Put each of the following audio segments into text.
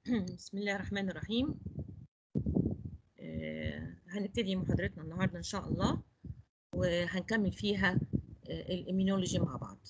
بسم الله الرحمن الرحيم آه، هنبتدي محاضرتنا النهارده ان شاء الله وهنكمل فيها آه، الاميونولوجي مع بعض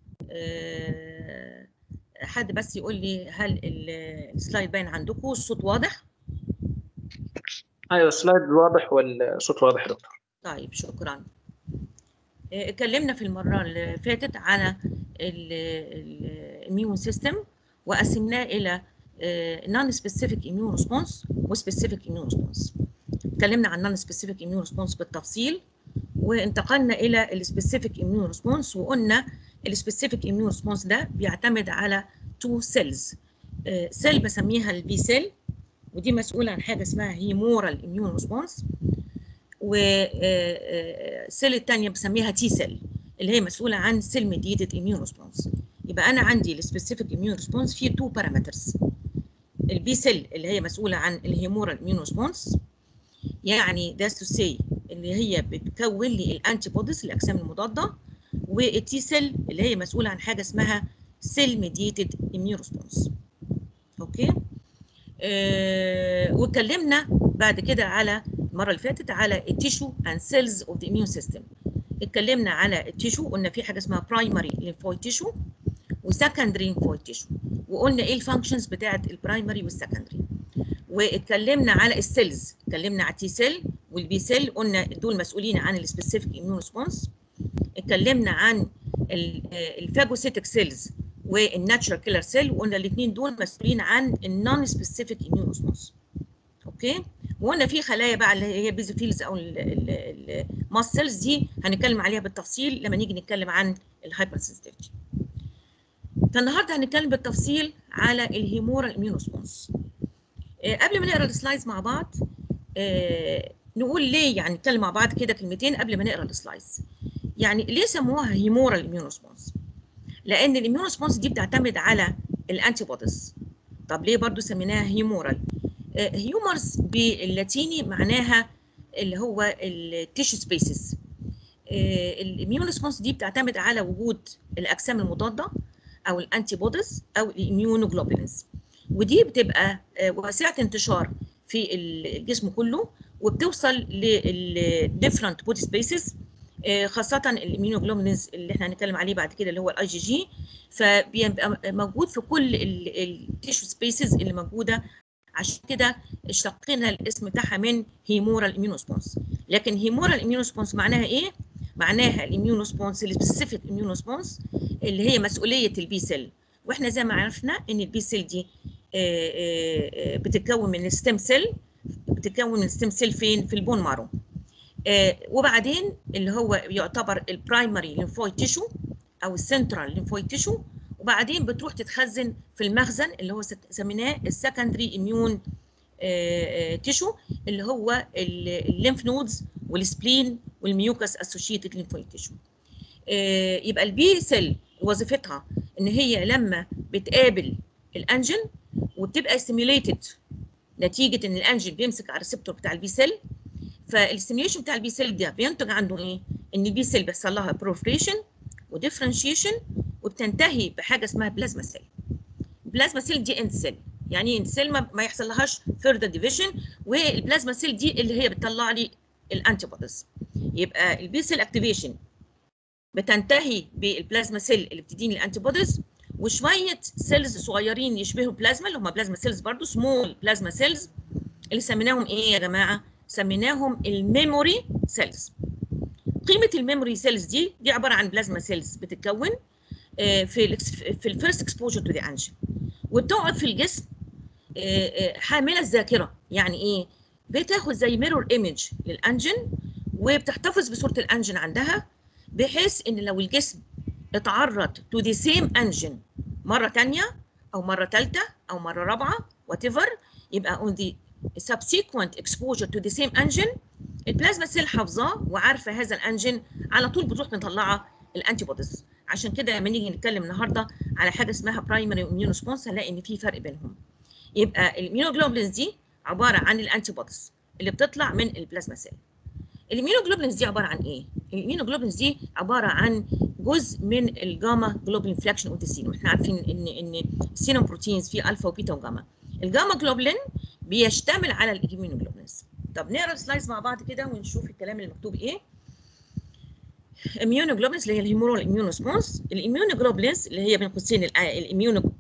آه، حد بس يقول لي هل ال- السلايد باين عندكم الصوت واضح ايوه السلايد واضح والصوت واضح يا دكتور طيب شكرا آه، اتكلمنا في المره اللي فاتت على الاميون سيستم وقسمناه الى نون سبيسيفيك اميون ريسبونس وسبيسيفيك اميون ريسبونس اتكلمنا عن نون سبيسيفيك اميون ريسبونس بالتفصيل وانتقلنا الى السبيسيفيك اميون ريسبونس وقلنا السبيسيفيك اميون ريسبونس ده بيعتمد على تو سيلز سيل بسميها البي سيل ودي مسؤوله عن حاجه اسمها هيمورال اميون ريسبونس والسيل الثانيه بسميها تي سيل اللي هي مسؤوله عن سيل ميديتد اميون ريسبونس يبقى انا عندي السبيسيفيك اميون ريسبونس فيه تو بارامترز البي سيل اللي هي مسؤوله عن الهيمورال اميون ريسبونس يعني ده تو سي اللي هي بتكون لي الانتي بوديز الاجسام المضاده والتي سيل اللي هي مسؤوله عن حاجه اسمها سيل ميديتد اميون ريسبونس اوكي آه واتكلمنا بعد كده على المره اللي فاتت على التيشو اند سيلز اوف ذا اميون سيستم اتكلمنا على التيشو قلنا في حاجه اسمها برايمري ليمفويد تيشو وسكندري ليمفويد تيشو وقلنا ايه الفانكشنز بتاعه البرايمري والسكندري واتكلمنا على السيلز اتكلمنا على التي سيل والبي سيل قلنا دول مسؤولين عن السبيسيفيك اميون ريسبونس اتكلمنا عن الفاجوسيتك سيلز والناتشرال كيلر سيل وقلنا الاثنين دول مسؤولين عن النون سبيسيفيك اميون ريسبونس اوكي وقلنا في خلايا بقى اللي هي بيزوفيلز او الماست سيلز دي هنتكلم عليها بالتفصيل لما نيجي نتكلم عن الهايبر سنسيتيفيتي فالنهارده هنتكلم بالتفصيل على الهيمورال اميون ريسبونس قبل ما نقرا السلايدز مع بعض آه نقول ليه يعني نتكلم مع بعض كده كلمتين قبل ما نقرا السلايدز يعني ليه سموها هيمورال اميون ريسبونس لان الاميون ريسبونس دي بتعتمد على الانتي بوديز طب ليه برضو سميناها هيمورال آه هيومرز باللاتيني معناها اللي هو التيشو سبيسز آه الاميون ريسبونس دي بتعتمد على وجود الاجسام المضاده او الانتي بوديز او الاميونوجلوبولينز ودي بتبقى واسعه انتشار في الجسم كله وبتوصل للديفرنت بودي سبيسز خاصه الاميونوجلوبولينز اللي احنا هنتكلم عليه بعد كده اللي هو الاي جي جي فبيبقى موجود في كل التيشو سبيسز اللي موجوده عشان كده اشتقينا الاسم بتاعها من هيمورال اميون ريسبونس لكن هيمورال اميون ريسبونس معناها ايه معناها الاميون ريسبونس السبيسيفيك اميون ريسبونس اللي هي مسؤوليه البي سيل واحنا زي ما عرفنا ان البي سيل دي بتتكون من الستيم سيل بتتكون من الستيم سيل فين في البون مارو وبعدين اللي هو يعتبر البرايمري ليمفويد تيشو او السنترال ليمفويد تيشو وبعدين بتروح تتخزن في المخزن اللي هو سميناه السكندري اميون تيشو اللي هو الليمف نودز والسبلين والميوكس اسوشيتد ليمفويد تيشو يبقى البي سيل وظيفتها ان هي لما بتقابل الانجن وبتبقى ستيميوليتد نتيجه ان الانجن بيمسك على الريسبتور بتاع البي سيل فالستيميوليشن بتاع البي سيل ده بينتج عنه ايه؟ ان البي سيل بيحصل لها بروفريشن وديفرنشيشن وبتنتهي بحاجه اسمها بلازما سيل. البلازما سيل دي اند سيل يعني اند سيل ما, ما يحصل لهاش فيرذر ديفيجن والبلازما سيل دي اللي هي بتطلع لي الانتي بوديز. يبقى البي سيل اكتيفيشن بتنتهي بالبلازما سيل اللي بتديني الانتي بوديز وشويه سيلز صغيرين يشبهوا بلازما اللي هم بلازما سيلز برضو سمول بلازما سيلز اللي سميناهم ايه يا جماعه؟ سميناهم الميموري سيلز. قيمه الميموري سيلز دي دي عباره عن بلازما سيلز بتتكون في في الفيرست اكسبوجر تو ذا انجن وبتقعد في الجسم حامله الذاكره يعني ايه؟ بتاخد زي ميرور ايمج للانجن وبتحتفظ بصوره الانجن عندها بحيث ان لو الجسم اتعرض تو ذا سيم انجن مره ثانيه او مره ثالثه او مره رابعه وات ايفر يبقى اون ذا subsequent exposure to the same engine البلازما سيل حافظاه وعارفه هذا الانجن على طول بتروح مطلعه الانتي بوديز عشان كده لما نيجي نتكلم النهارده على حاجه اسمها برايمري اميون ريسبونس هنلاقي ان في فرق بينهم يبقى الاميونوجلوبولينز دي عباره عن الانتي بوديز اللي بتطلع من البلازما سيل الاميونوجلوبولينز دي عباره عن ايه الاميونوجلوبولينز دي عباره عن جزء من الجاما جلوبولين فلاكشن اوف ذا سيروم احنا عارفين ان ان السيروم بروتينز فيه الفا وبيتا وجاما الجاما جلوبلين بيشتمل على الاميونوجلوبولينز طب نقرا السلايدز مع بعض كده ونشوف الكلام اللي مكتوب ايه immunoglobulins اللي هي الهيمورال اميون ريسبونس الاميونوجلوبولينز اللي هي بين قوسين الاميونو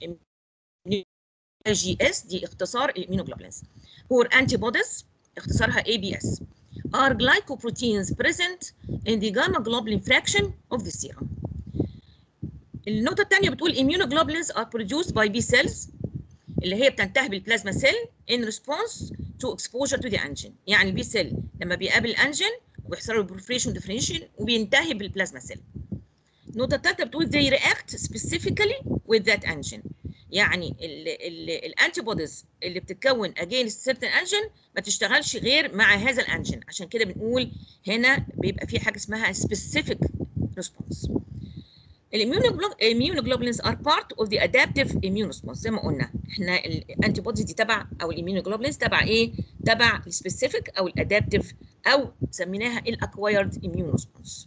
جي اس دي اختصار الاميونوجلوبولينز or antibodies اختصارها ABS are glycoproteins present in the gamma globulin fraction of the serum النقطة الثانية بتقول immunoglobulins are produced by B cells اللي هي بتنتهي بالبلازما سيل in response to exposure to the antigen يعني البي سيل لما بيقابل الانجين وبيحصل له proliferation differentiation وبينتهي بالبلازما سيل النقطة الثالثة بتقول they react specifically with that antigen يعني الانتي بوديز اللي بتتكون against certain antigen ما تشتغلش غير مع هذا الانجين عشان كده بنقول هنا بيبقى في حاجة اسمها specific response الاميونوجلوبولينز ار بارت اوف ذا ادابتيف اميون ريسبونس زي ما قلنا احنا الانتي بوديز دي تبع او الاميونوجلوبولينز تبع ايه؟ تبع السبيسيفيك او الادابتيف او سميناها الاكوايرد اميون ريسبونس.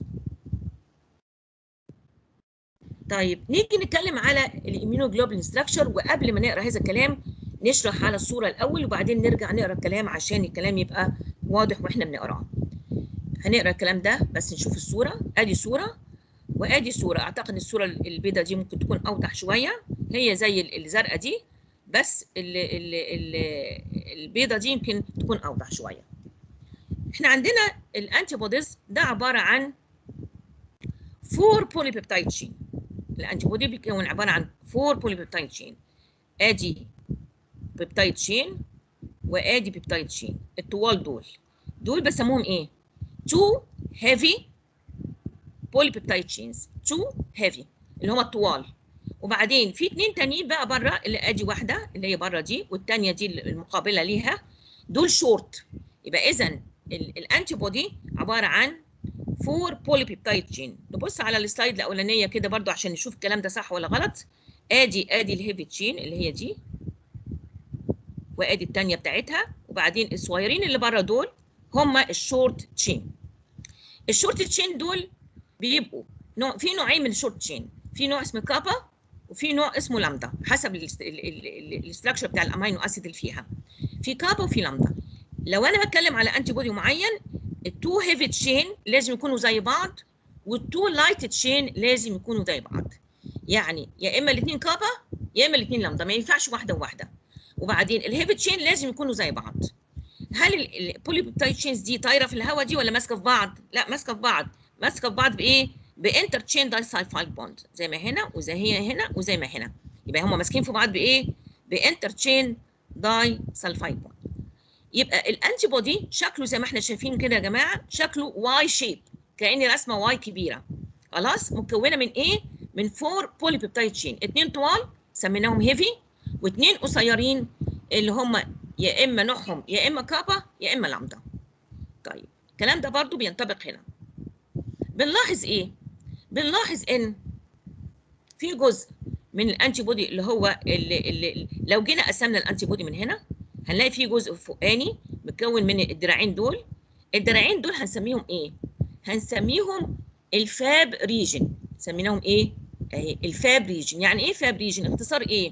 طيب نيجي نتكلم على الاميونوجلوبولين ستراكشر وقبل ما نقرا هذا الكلام نشرح على الصوره الاول وبعدين نرجع نقرا الكلام عشان الكلام يبقى واضح واحنا بنقراه. هنقرا الكلام ده بس نشوف الصوره ادي صوره وادي صوره اعتقد الصوره البيضاء دي ممكن تكون اوضح شويه هي زي الزرقاء دي بس ال ال ال البيضاء دي يمكن تكون اوضح شويه احنا عندنا الانتي بوديز ده عباره عن فور بولي بيبتايد شين الانتي بودي بيكون عباره عن فور بولي بيبتايد شين ادي بيبتايد شين وادي بيبتايد شين الطوال دول دول بسموهم ايه تو هيفي بوليبيبتايد تشينز تو هيفي اللي هم الطوال وبعدين في اثنين تانيين بقى بره اللي ادي واحده اللي هي بره دي والثانيه دي المقابله ليها دول شورت يبقى اذا الانتي بودي عباره عن فور بوليبيبتايد تشين نبص على السلايد الاولانيه كده برضو عشان نشوف الكلام ده صح ولا غلط ادي ادي الهيفي تشين اللي هي دي وادي الثانيه بتاعتها وبعدين الصغيرين اللي بره دول هم الشورت تشين الشورت تشين دول بيبقوا نوع في نوعين من الشورت تشين في نوع اسمه كابا وفي نوع اسمه لامدا حسب الاستراكشر بتاع الامينو اسيد اللي فيها في كابا وفي لامدا لو انا بتكلم على انتي بودي معين التو هيفي تشين لازم يكونوا زي بعض والتو لايت تشين لازم يكونوا زي بعض يعني يا اما الاثنين كابا يا اما الاثنين لامدا ما ينفعش واحده وواحده وبعدين الهيفي تشين لازم يكونوا زي بعض هل البوليبيبتايد تشينز دي طايره في الهواء دي ولا ماسكه في بعض لا ماسكه في بعض ماسكه في بعض بايه؟ بانتر تشين دايسايفايد بوند زي ما هنا وزي هي هنا وزي ما هنا يبقى هم ماسكين في بعض بايه؟ بانتر تشين داي سلفايد بوند يبقى الانتي بودي شكله زي ما احنا شايفين كده يا جماعه شكله واي شيب كاني رسمه واي كبيره خلاص مكونه من ايه؟ من فور بوليبيبتايد تشين اثنين طوال سميناهم هيفي واثنين قصيرين اللي هم يا اما نوعهم يا اما كابا يا اما لامدا طيب الكلام ده برضو بينطبق هنا بنلاحظ ايه بنلاحظ ان في جزء من الانتي بودي اللي هو اللي, اللي لو جينا قسمنا الانتي بودي من هنا هنلاقي في جزء فوقاني متكون من الدراعين دول الدراعين دول هنسميهم ايه هنسميهم الفاب ريجن سميناهم ايه اهي الفاب ريجن يعني ايه فاب ريجن اختصار ايه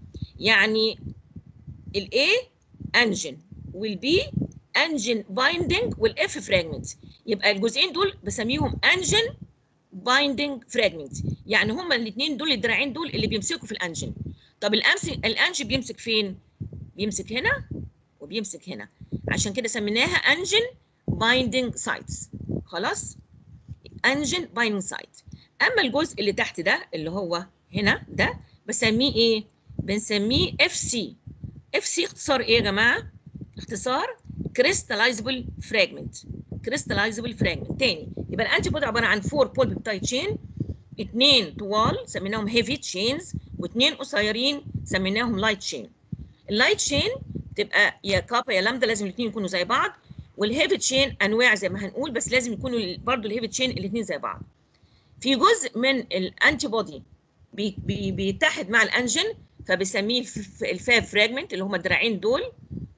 يعني الاي انجن والبي انجن بايندنج والاف فراجمنت يبقى الجزئين دول بسميهم انجن بايندنج فراجمنت يعني هما الاثنين دول الدراعين دول اللي بيمسكوا في الانجن طب الامس الانجن بيمسك فين بيمسك هنا وبيمسك هنا عشان كده سميناها انجن بايندنج سايتس خلاص انجن بايندنج سايت اما الجزء اللي تحت ده اللي هو هنا ده بسميه ايه بنسميه اف سي اف سي اختصار ايه يا جماعه اختصار كريستاليزبل فراجمنت كريستاليزبل فراجمنت تاني يبقى الانتي بودي عباره عن 4 بول بيبتايد تشين اثنين طوال سميناهم هيفي تشينز واثنين قصيرين سميناهم لايت تشين اللايت تشين تبقى يا كابا يا لامدا لازم الاثنين يكونوا زي بعض والهيفي تشين انواع زي ما هنقول بس لازم يكونوا برضو الهيفي تشين الاثنين زي بعض في جزء من الانتي بودي بي بي بيتحد مع الانجن فبسميه الفاب فراجمنت اللي هم الدراعين دول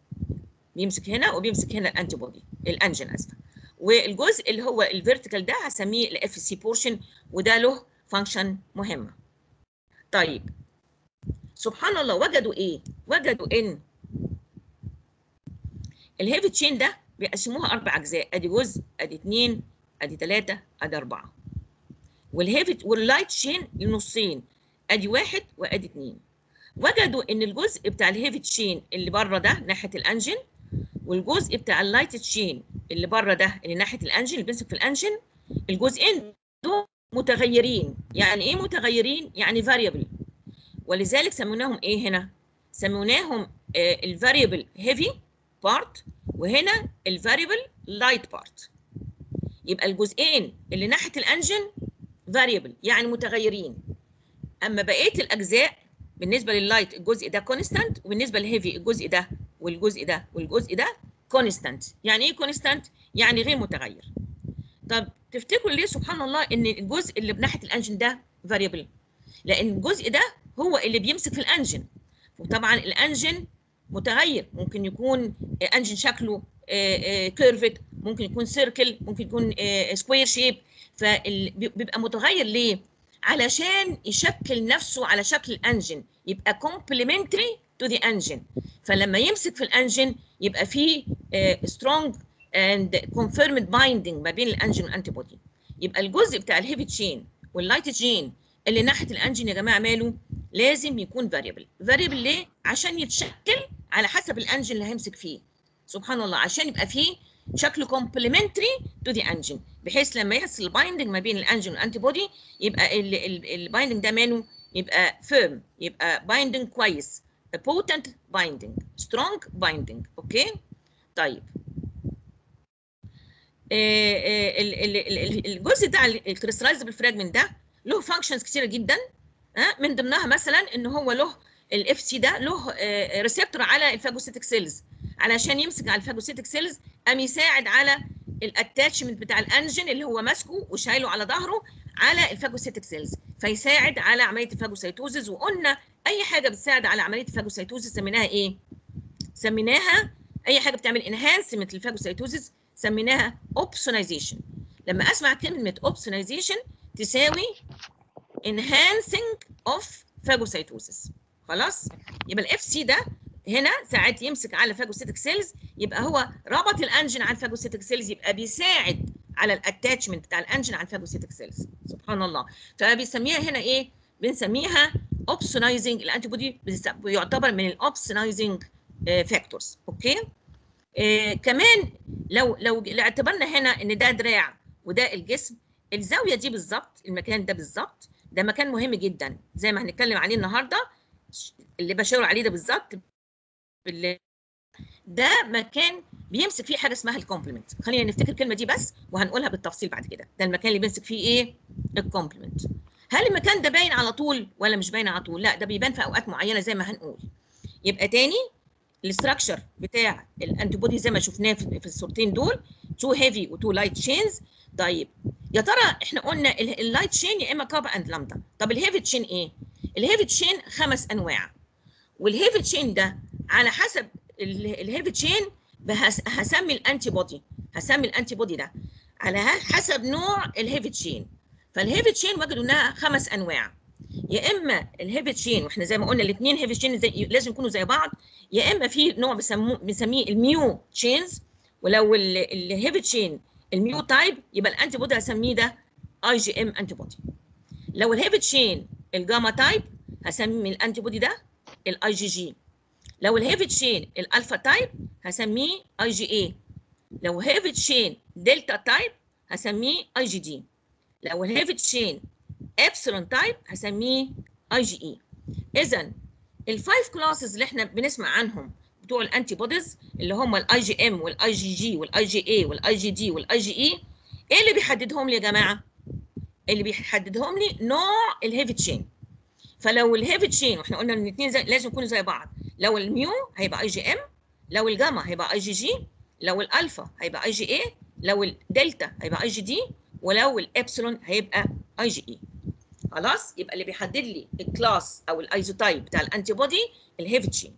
بيمسك هنا وبيمسك هنا الانتي بودي الانجن اسفه والجزء اللي هو الفيرتيكال ده هسميه الاف سي بورشن وده له فانكشن مهمه طيب سبحان الله وجدوا ايه وجدوا ان الهيفي تشين ده بيقسموها اربع اجزاء ادي جزء ادي اثنين ادي ثلاثه ادي اربعه والهيفي واللايت تشين لنصين ادي واحد وادي اثنين وجدوا ان الجزء بتاع الهيفي تشين اللي بره ده ناحيه الانجن والجزء بتاع اللايت تشين اللي بره ده اللي ناحيه الانجن اللي بيمسك في الانجن الجزئين دول متغيرين يعني ايه متغيرين يعني فاريبل ولذلك سموناهم ايه هنا سموناهم الفاريبل هيفي بارت وهنا الفاريبل لايت بارت يبقى الجزئين اللي ناحيه الانجن فاريبل يعني متغيرين اما بقيه الاجزاء بالنسبه لللايت الجزء ده كونستانت وبالنسبه للهيفي الجزء ده والجزء ده والجزء ده كونستانت يعني ايه كونستانت يعني غير متغير طب تفتكروا ليه سبحان الله ان الجزء اللي بناحيه الانجن ده فاريبل لان الجزء ده هو اللي بيمسك في الانجن وطبعا الانجن متغير ممكن يكون انجن شكله كيرفد ممكن يكون سيركل ممكن يكون سكوير شيب فبيبقى متغير ليه علشان يشكل نفسه على شكل الانجن يبقى complementary to the engine فلما يمسك في الانجن يبقى فيه strong and confirmed binding ما بين الانجن والانتي بودي يبقى الجزء بتاع الهيفي تشين واللايت تشين اللي ناحيه الانجن يا جماعه ماله لازم يكون فاريبل فاريبل ليه عشان يتشكل على حسب الانجن اللي هيمسك فيه سبحان الله عشان يبقى فيه شكله complementary to the engine بحيث لما يحصل البايندنج ما بين الانجن والانتي بودي يبقى البايندنج ده ماله يبقى firm يبقى بايندنج كويس potent binding strong binding اوكي طيب الجزء بتاع الكريستلايزبل فراجمنت ده له فانكشنز كتيره جدا من ضمنها مثلا ان هو له الاف سي ده له ريسبتور على الفاجوسيتك سيلز علشان يمسك على الفاجوسيتك سيلز قام يساعد على الاتاتشمنت بتاع الانجن اللي هو ماسكه وشايله على ظهره على الفاجوسيتك سيلز فيساعد على عمليه الفاجوسيتوزز وقلنا اي حاجه بتساعد على عمليه الفاجوسيتوزز سميناها ايه؟ سميناها اي حاجه بتعمل انهانسمنت للفاجوسيتوزز سميناها اوبسونايزيشن لما اسمع كلمه اوبسونايزيشن تساوي enhancing of phagocytosis خلاص يبقى الاف سي ده هنا ساعات يمسك على فاجوسيتك سيلز يبقى هو ربط الانجن على الفاجوسيتك سيلز يبقى بيساعد على الاتاتشمنت بتاع الانجن على الفاجوسيتك سيلز سبحان الله فبيسميها هنا ايه بنسميها اوبسونايزنج الانتي بودي بيعتبر من الاوبسونايزنج فاكتورز اوكي آه كمان لو لو اعتبرنا هنا ان ده دراع وده الجسم الزاويه دي بالظبط المكان ده بالظبط ده مكان مهم جدا زي ما هنتكلم عليه النهارده اللي بشاور عليه ده بالظبط ده مكان بيمسك فيه حاجه اسمها الكومبلمنت خلينا نفتكر الكلمه دي بس وهنقولها بالتفصيل بعد كده ده المكان اللي بيمسك فيه ايه الكومبلمنت هل المكان ده باين على طول ولا مش باين على طول لا ده بيبان في اوقات معينه زي ما هنقول يبقى تاني الاستراكشر بتاع الانتي بودي زي ما شفناه في الصورتين دول تو هيفي وتو لايت تشينز طيب يا ترى احنا قلنا اللايت تشين يا اما كابا اند لامدا طب الهيفي تشين ايه الهيفي تشين خمس انواع والهيفي تشين ده على حسب الهيفي تشين هسمي الانتي بودي هسمي الانتي بودي ده على حسب نوع الهيفي تشين فالهيفي تشين وجدوا انها خمس انواع يا اما الهيفي تشين واحنا زي ما قلنا الاثنين هيفي تشين زي لازم يكونوا زي بعض يا اما في نوع بيسموه بنسميه الميو تشينز ولو الهيفي تشين الميو تايب يبقى الانتي بودي هسميه ده اي جي ام انتي بودي لو الهيفي تشين الجاما تايب هسمي الانتي بودي ده الاي جي جي لو الهيفي تشين الالفا تايب هسميه اي جي اي لو هيفي تشين دلتا تايب هسميه اي جي دي لو الهيفي تشين ابسلون تايب هسميه اي جي اي اذا الفايف كلاسز اللي احنا بنسمع عنهم بتوع الانتي بوديز اللي هم الاي جي ام والاي جي جي والاي جي اي والاي جي دي والاي جي اي ايه اللي بيحددهم لي يا جماعه اللي بيحددهم لي نوع الهيفي تشين فلو الهيفي تشين واحنا قلنا ان الاثنين لازم يكونوا زي بعض لو الميو هيبقى اي جي ام لو الجاما هيبقى اي جي جي لو الالفا هيبقى اي جي اي لو الدلتا هيبقى اي جي دي ولو الابسلون هيبقى اي جي اي خلاص يبقى اللي بيحدد لي الكلاس او الايزوتايب بتاع الانتي بودي الهيفي تشين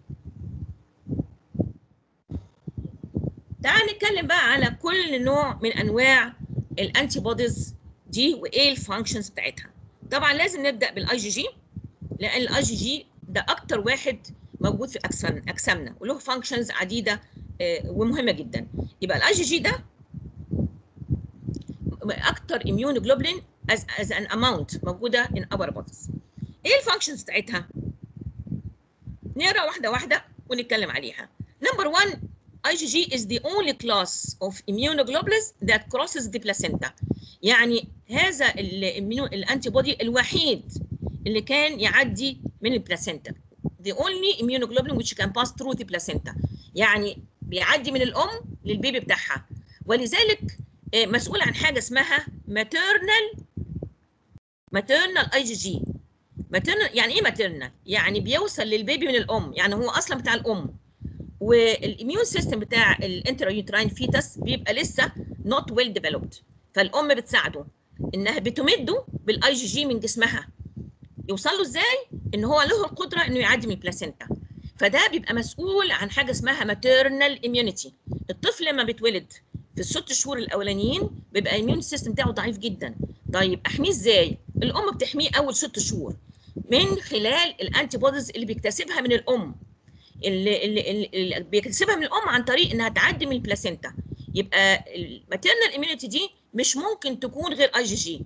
تعال نتكلم بقى على كل نوع من انواع الانتي بوديز دي وايه الفانكشنز بتاعتها طبعا لازم نبدا بالاي جي جي لان الاي جي جي ده اكتر واحد موجود في اجسام اجسامنا وله فانكشنز عديده آه، ومهمه جدا يبقى الاي جي جي ده اكتر اميون جلوبلين as, as an amount موجوده in our bodies ايه الفانكشنز بتاعتها نقرا واحده واحده ونتكلم عليها نمبر 1 IgG is the only class of immunoglobulins that crosses the placenta يعني هذا الامينو الانتي بودي الوحيد اللي كان يعدي من البلاسينتا the only immunoglobulin which can pass through the placenta يعني بيعدي من الام للبيبي بتاعها ولذلك آه، مسؤول عن حاجه اسمها maternal maternal IgG maternal يعني ايه maternal يعني بيوصل للبيبي من الام يعني هو اصلا بتاع الام والاميون سيستم بتاع الانترايوتراين فيتس بيبقى لسه not well developed فالام بتساعده انها بتمده بالاي جي جي من جسمها يوصل له ازاي ان هو له القدره انه يعدي من البلاسينتا فده بيبقى مسؤول عن حاجه اسمها maternal immunity الطفل لما بيتولد في الست شهور الاولانيين بيبقى الاميون سيستم بتاعه ضعيف جدا طيب احميه ازاي الام بتحميه اول ست شهور من خلال الانتي بوديز اللي بيكتسبها من الام اللي, اللي, اللي, اللي بيكتسبها من الام عن طريق انها تعدي من البلاسينتا يبقى الماتيرنال اميونيتي دي مش ممكن تكون غير اي جي جي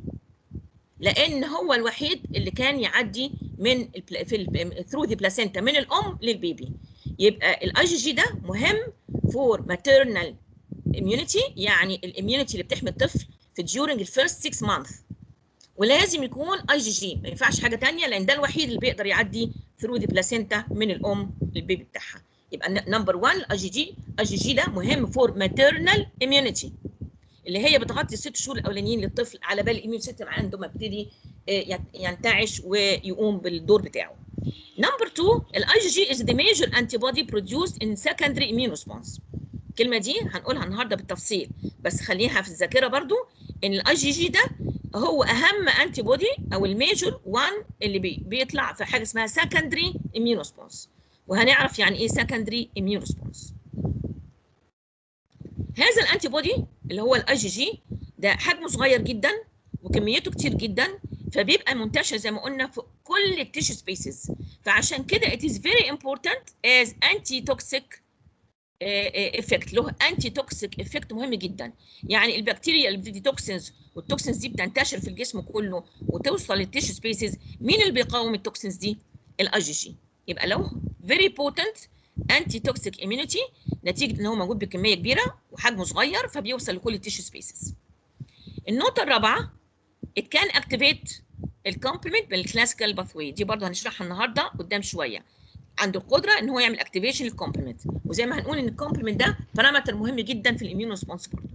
لان هو الوحيد اللي كان يعدي من البلا في ثرو ذا بلاسينتا من الام للبيبي يبقى الاي جي جي ده مهم فور ماتيرنال اميونيتي يعني الاميونيتي اللي بتحمي الطفل في during الفيرست 6 مانث ولازم يكون اي جي جي ما ينفعش حاجه ثانيه لان ده الوحيد اللي بيقدر يعدي ثرو ذا بلاسينتا من الام للبيبي بتاعها يبقى نمبر 1 الاي جي جي اي جي جي ده مهم فور ماتيرنال اميونيتي اللي هي بتغطي الست شهور الاولانيين للطفل على بال الاميون سيستم عنده ما يبتدي ينتعش ويقوم بالدور بتاعه. نمبر 2 الاي جي جي is the major antibody produced in secondary immune response. الكلمه دي هنقولها النهارده بالتفصيل بس خليها في الذاكره برضو ان الاي جي جي ده هو اهم انتي بودي او الميجور 1 اللي بي بيطلع في حاجه اسمها secondary immune response وهنعرف يعني ايه secondary immune response. هذا الانتي بودي اللي هو الاي جي جي ده حجمه صغير جدا وكميته كتير جدا فبيبقى منتشر زي ما قلنا في كل التيشو سبيسز فعشان كده it is very important as anti toxic افكت له انتي توكسيك افكت مهم جدا يعني البكتيريا اللي بتدي توكسينز والتوكسينز دي بتنتشر في الجسم كله وتوصل للتيشو سبيسز مين اللي بيقاوم التوكسينز دي الاي جي جي يبقى له very potent انتي توكسيك اميونيتي نتيجه ان هو موجود بكميه كبيره وحجمه صغير فبيوصل لكل التيشو سبيسز النقطه الرابعه it can activate الكومبلمنت بالكلاسيكال باثوي دي برضه هنشرحها النهارده قدام شويه عنده القدره ان هو يعمل اكتيفيشن للكومبلمنت وزي ما هنقول ان الكومبلمنت ده بارامتر مهم جدا في الاميون ريسبونس برضه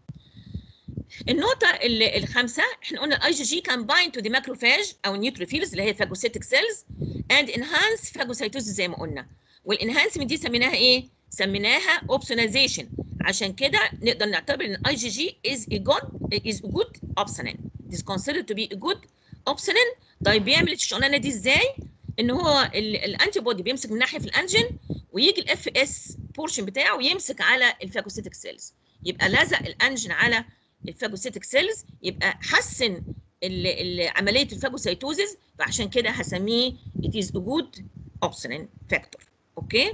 النقطة الخامسة احنا قلنا الاي جي جي كان بايند تو ذا ماكروفاج او النيوتروفيلز اللي هي فاجوسيتك سيلز اند انهانس فاجوسايتوزيس زي ما قلنا والانهانسمنت دي سميناها ايه؟ سميناها اوبسونايزيشن عشان كده نقدر نعتبر ان الاي جي جي از a good is a good opsonin it is considered to be a good opsonin طيب بيعمل الشغلانه دي ازاي؟ ان هو الانتي بودي بيمسك من ناحيه في الانجن ويجي الاف اس بورشن بتاعه ويمسك على الفاجوسيتك سيلز يبقى لزق الانجن على الفاجوسيتك سيلز يبقى حسن ال ال عمليه الفاجوسيتوزيس فعشان كده هسميه it is a good opsonin factor اوكي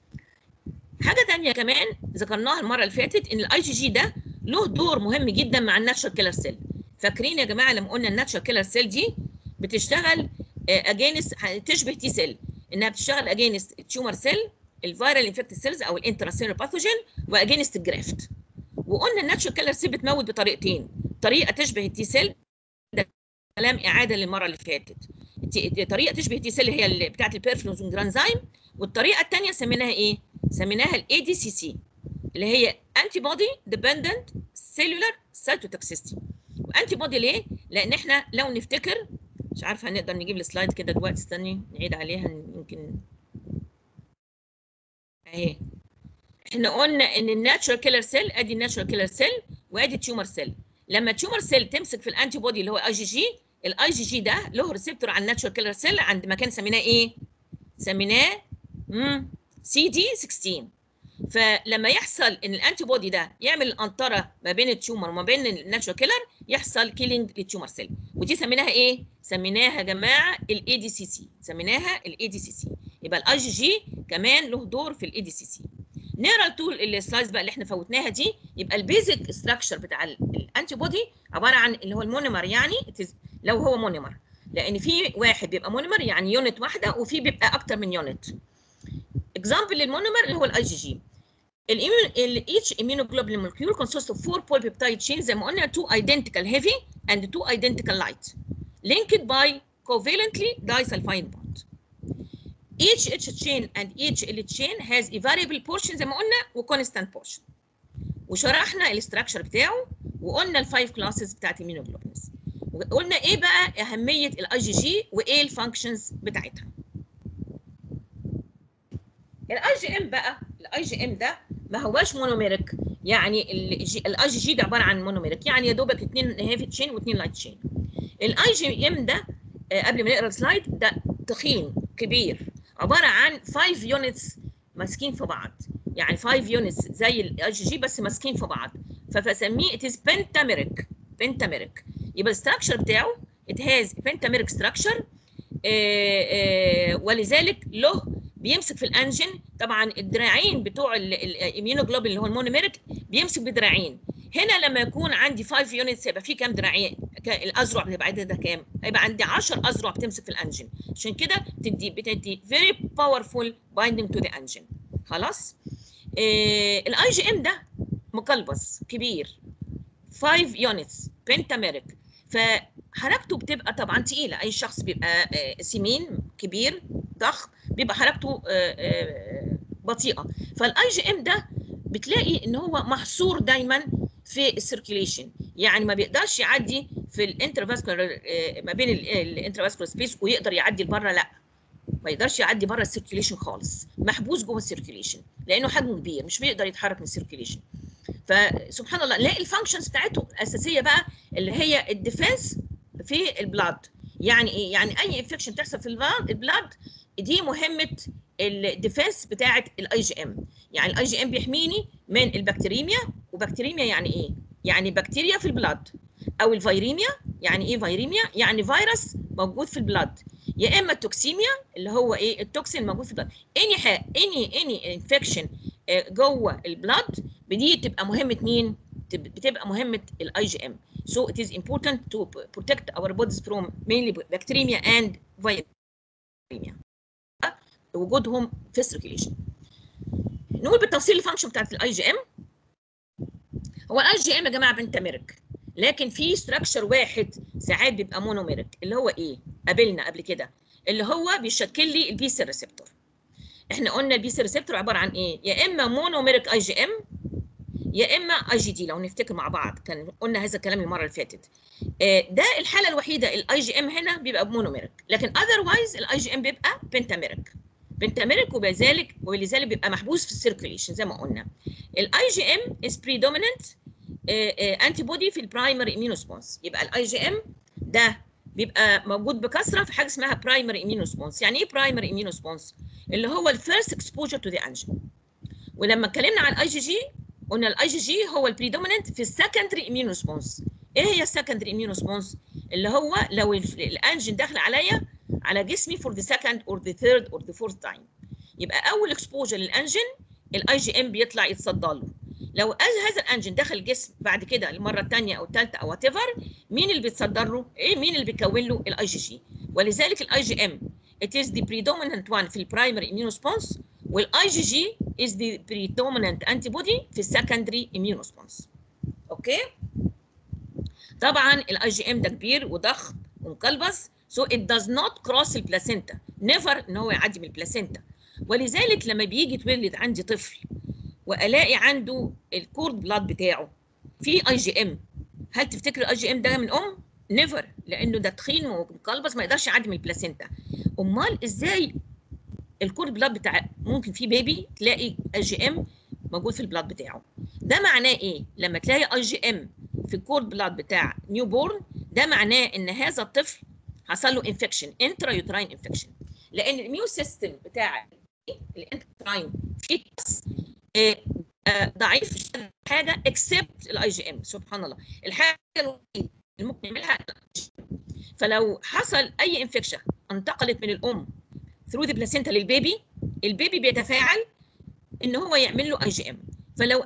حاجه ثانيه كمان ذكرناها المره اللي فاتت ان الاي جي جي ده له دور مهم جدا مع الناتشرال كيلر سيل فاكرين يا جماعه لما قلنا الناتشرال كيلر سيل دي بتشتغل اجينست تشبه تي سيل انها بتشتغل اجينست التيومر سيل الفيرال انفكتد سيلز او الانتراسيلر باثوجين واجينست الجرافت وقلنا الناتشرال كيلر سيل بتموت بطريقتين طريقه تشبه التي سيل ده كلام اعاده للمره اللي فاتت طريقه تشبه التي سيل هي اللي بتاعت البيرفلونزون جرانزايم والطريقه الثانيه سميناها ايه سميناها الاي دي سي سي اللي هي انتي بودي ديبندنت سيلولار سايتوتوكسيستي وانتي بودي ليه لان احنا لو نفتكر مش عارفه هنقدر نجيب السلايد كده دلوقتي استني نعيد عليها يمكن اهي احنا قلنا ان الناتشورال كيلر سيل ادي الناتشورال كيلر سيل وادي التيومر سيل لما التيومر سيل تمسك في الانتي بودي اللي هو اي جي جي الاي جي جي ده له ريسبتور على الناتشورال كيلر سيل عند مكان سميناه ايه سميناه سي دي 16 فلما يحصل ان الانتي بودي ده يعمل الانطره ما بين التيومر وما بين الناتشورال كيلر يحصل كيلينج للتيومر سيل ودي سميناها ايه سميناها يا جماعه الاي دي سي سي سميناها الاي دي سي سي يبقى الاي جي جي كمان له دور في الاي دي سي سي نقرا طول السلايدز بقى اللي احنا فوتناها دي يبقى البيزك ستراكشر بتاع الانتي بودي عباره عن اللي هو المونيمر يعني لو هو مونيمر لان في واحد بيبقى مونيمر يعني يونت واحده وفي بيبقى اكتر من يونت اكزامبل للمونيمر اللي هو الاي جي جي الاميون each immunoglobulin molecule consists of four polypeptide chains زي ما قلنا two identical heavy and two identical light linked by covalently disulfide bond each H chain and each L chain has a variable portion زي ما قلنا و constant portion وشرحنا الاستراكشر بتاعه وقلنا الفايف كلاسز بتاعت immunoglobulins وقلنا ايه بقى اهميه الاي جي جي وايه الفانكشنز بتاعتها الاي جي ام بقى الاي جي ام ده ما هواش مونوميريك يعني الاي جي جي ده عباره عن مونوميريك يعني يا دوبك اثنين هيفي تشين واثنين لايت تشين الاي جي ام ده آه قبل ما نقرا السلايد ده تخين كبير عباره عن 5 يونتس ماسكين في بعض يعني 5 يونتس زي الاي جي جي بس ماسكين في بعض فبسميه it is pentameric pentameric يبقى الستراكشر بتاعه it has pentameric structure آه آه ولذلك له بيمسك في الانجن طبعا الدراعين بتوع الاميونوجلوبين اللي هو المونوميريك بيمسك بدراعين هنا لما يكون عندي 5 يونتس يبقى في كام دراعين الاذرع بتبقى عددها كام هيبقى عندي 10 اذرع بتمسك في الانجن عشان كده بتدي بتدي very powerful binding to the engine خلاص آه الاي جي ام ده مقلبص كبير 5 يونتس بنتاميريك فحركته بتبقى طبعا تقيله اي شخص بيبقى سمين كبير ضخم بيبقى حركته بطيئه فالاي جي ام ده بتلاقي ان هو محصور دايما في السيركيليشن يعني ما بيقدرش يعدي في الانترفاسكولار ما بين الانترفاسكولار سبيس ويقدر يعدي لبره لا ما يقدرش يعدي بره السيركيليشن خالص محبوس جوه السيركيليشن لانه حجمه كبير مش بيقدر يتحرك من السيركيليشن فسبحان الله نلاقي الفانكشنز بتاعته الاساسيه بقى اللي هي الديفنس في البلاد يعني ايه يعني اي انفكشن تحصل في البلاد دي مهمه الديفنس بتاعه الاي جي ام يعني الاي جي ام بيحميني من البكتيريميا وبكتيريميا يعني ايه يعني بكتيريا في البلاد او الفيريميا يعني ايه فيريميا يعني فيروس موجود في البلاد يا اما التوكسيميا اللي هو ايه التوكسين موجود في البلاد اني اني اني انفكشن جوه البلاد دي تبقى مهمه مين بتبقى مهمه الاي جي ام so it is important to protect our bodies from mainly bacteria and viremia وجودهم في السيركيليشن نقول بالتفصيل الفانكشن بتاعت الاي جي ام هو الاي جي ام يا جماعه بنتاميريك لكن في ستراكشر واحد ساعات بيبقى مونوميريك اللي هو ايه قابلنا قبل كده اللي هو بيشكل لي البي سي ريسبتور احنا قلنا البي سي ريسبتور عباره عن ايه يا اما مونوميريك اي جي ام يا اما اي جي دي لو نفتكر مع بعض كان قلنا هذا الكلام المره اللي فاتت ده الحاله الوحيده الاي جي ام هنا بيبقى مونوميريك لكن اذروايز الاي جي ام بيبقى بنتاميريك بنتاميريك وبذلك ولذلك بيبقى محبوس في السيركيليشن زي ما قلنا الاي جي ام از بريدوميننت انتي بودي في البرايمري اميون ريسبونس يبقى الاي جي ام ده بيبقى موجود بكثره في حاجه اسمها برايمري اميون ريسبونس يعني ايه برايمري اميون ريسبونس اللي هو الفيرست اكسبوجر تو ذا انجين ولما اتكلمنا عن الاي جي جي قلنا الاي جي جي هو البريدوميننت في السكندري اميون ريسبونس ايه هي السكندري اميون ريسبونس اللي هو لو الانجين داخل عليا على جسمي فور ذا سكند اور ذا ثيرد اور ذا فورث تايم يبقى اول اكسبوجر للانجين الاي جي ام بيطلع يتصدى له لو هذا الانجين دخل الجسم بعد كده المره الثانيه او الثالثه او وات ايفر مين اللي بيتصدر له؟ ايه مين اللي بيكون له الاي جي جي ولذلك الاي جي ام it is the predominant one في البرايمري immune response والاي جي جي is the predominant antibody في السكندري immune response اوكي طبعا الاي جي ام ده كبير وضخم ومقلبص so it does not cross البلاسينتا never ان هو يعدي من البلاسينتا ولذلك لما بيجي يتولد عندي طفل والاقي عنده الكورد بلاد بتاعه في اي جي ام هل تفتكر الاي جي ام ده من ام نيفر لانه ده تخين ومقلبص ما يقدرش يعدي من البلاسينتا امال ازاي الكورد بلاد بتاع ممكن في بيبي تلاقي اي جي ام موجود في البلاد بتاعه ده معناه ايه لما تلاقي اي جي ام في الكورد بلاد بتاع نيو بورن ده معناه ان هذا الطفل حصل له انفكشن انترا يوتراين انفكشن لان الاميون سيستم بتاع الانتراين فيتس ضعيف في حاجه اكسبت الاي جي ام سبحان الله الحاجه الوحيده اللي ممكن يعملها فلو حصل اي انفكشن انتقلت من الام ثرو ذا بلاسينتا للبيبي البيبي بيتفاعل ان هو يعمل له اي جي ام فلو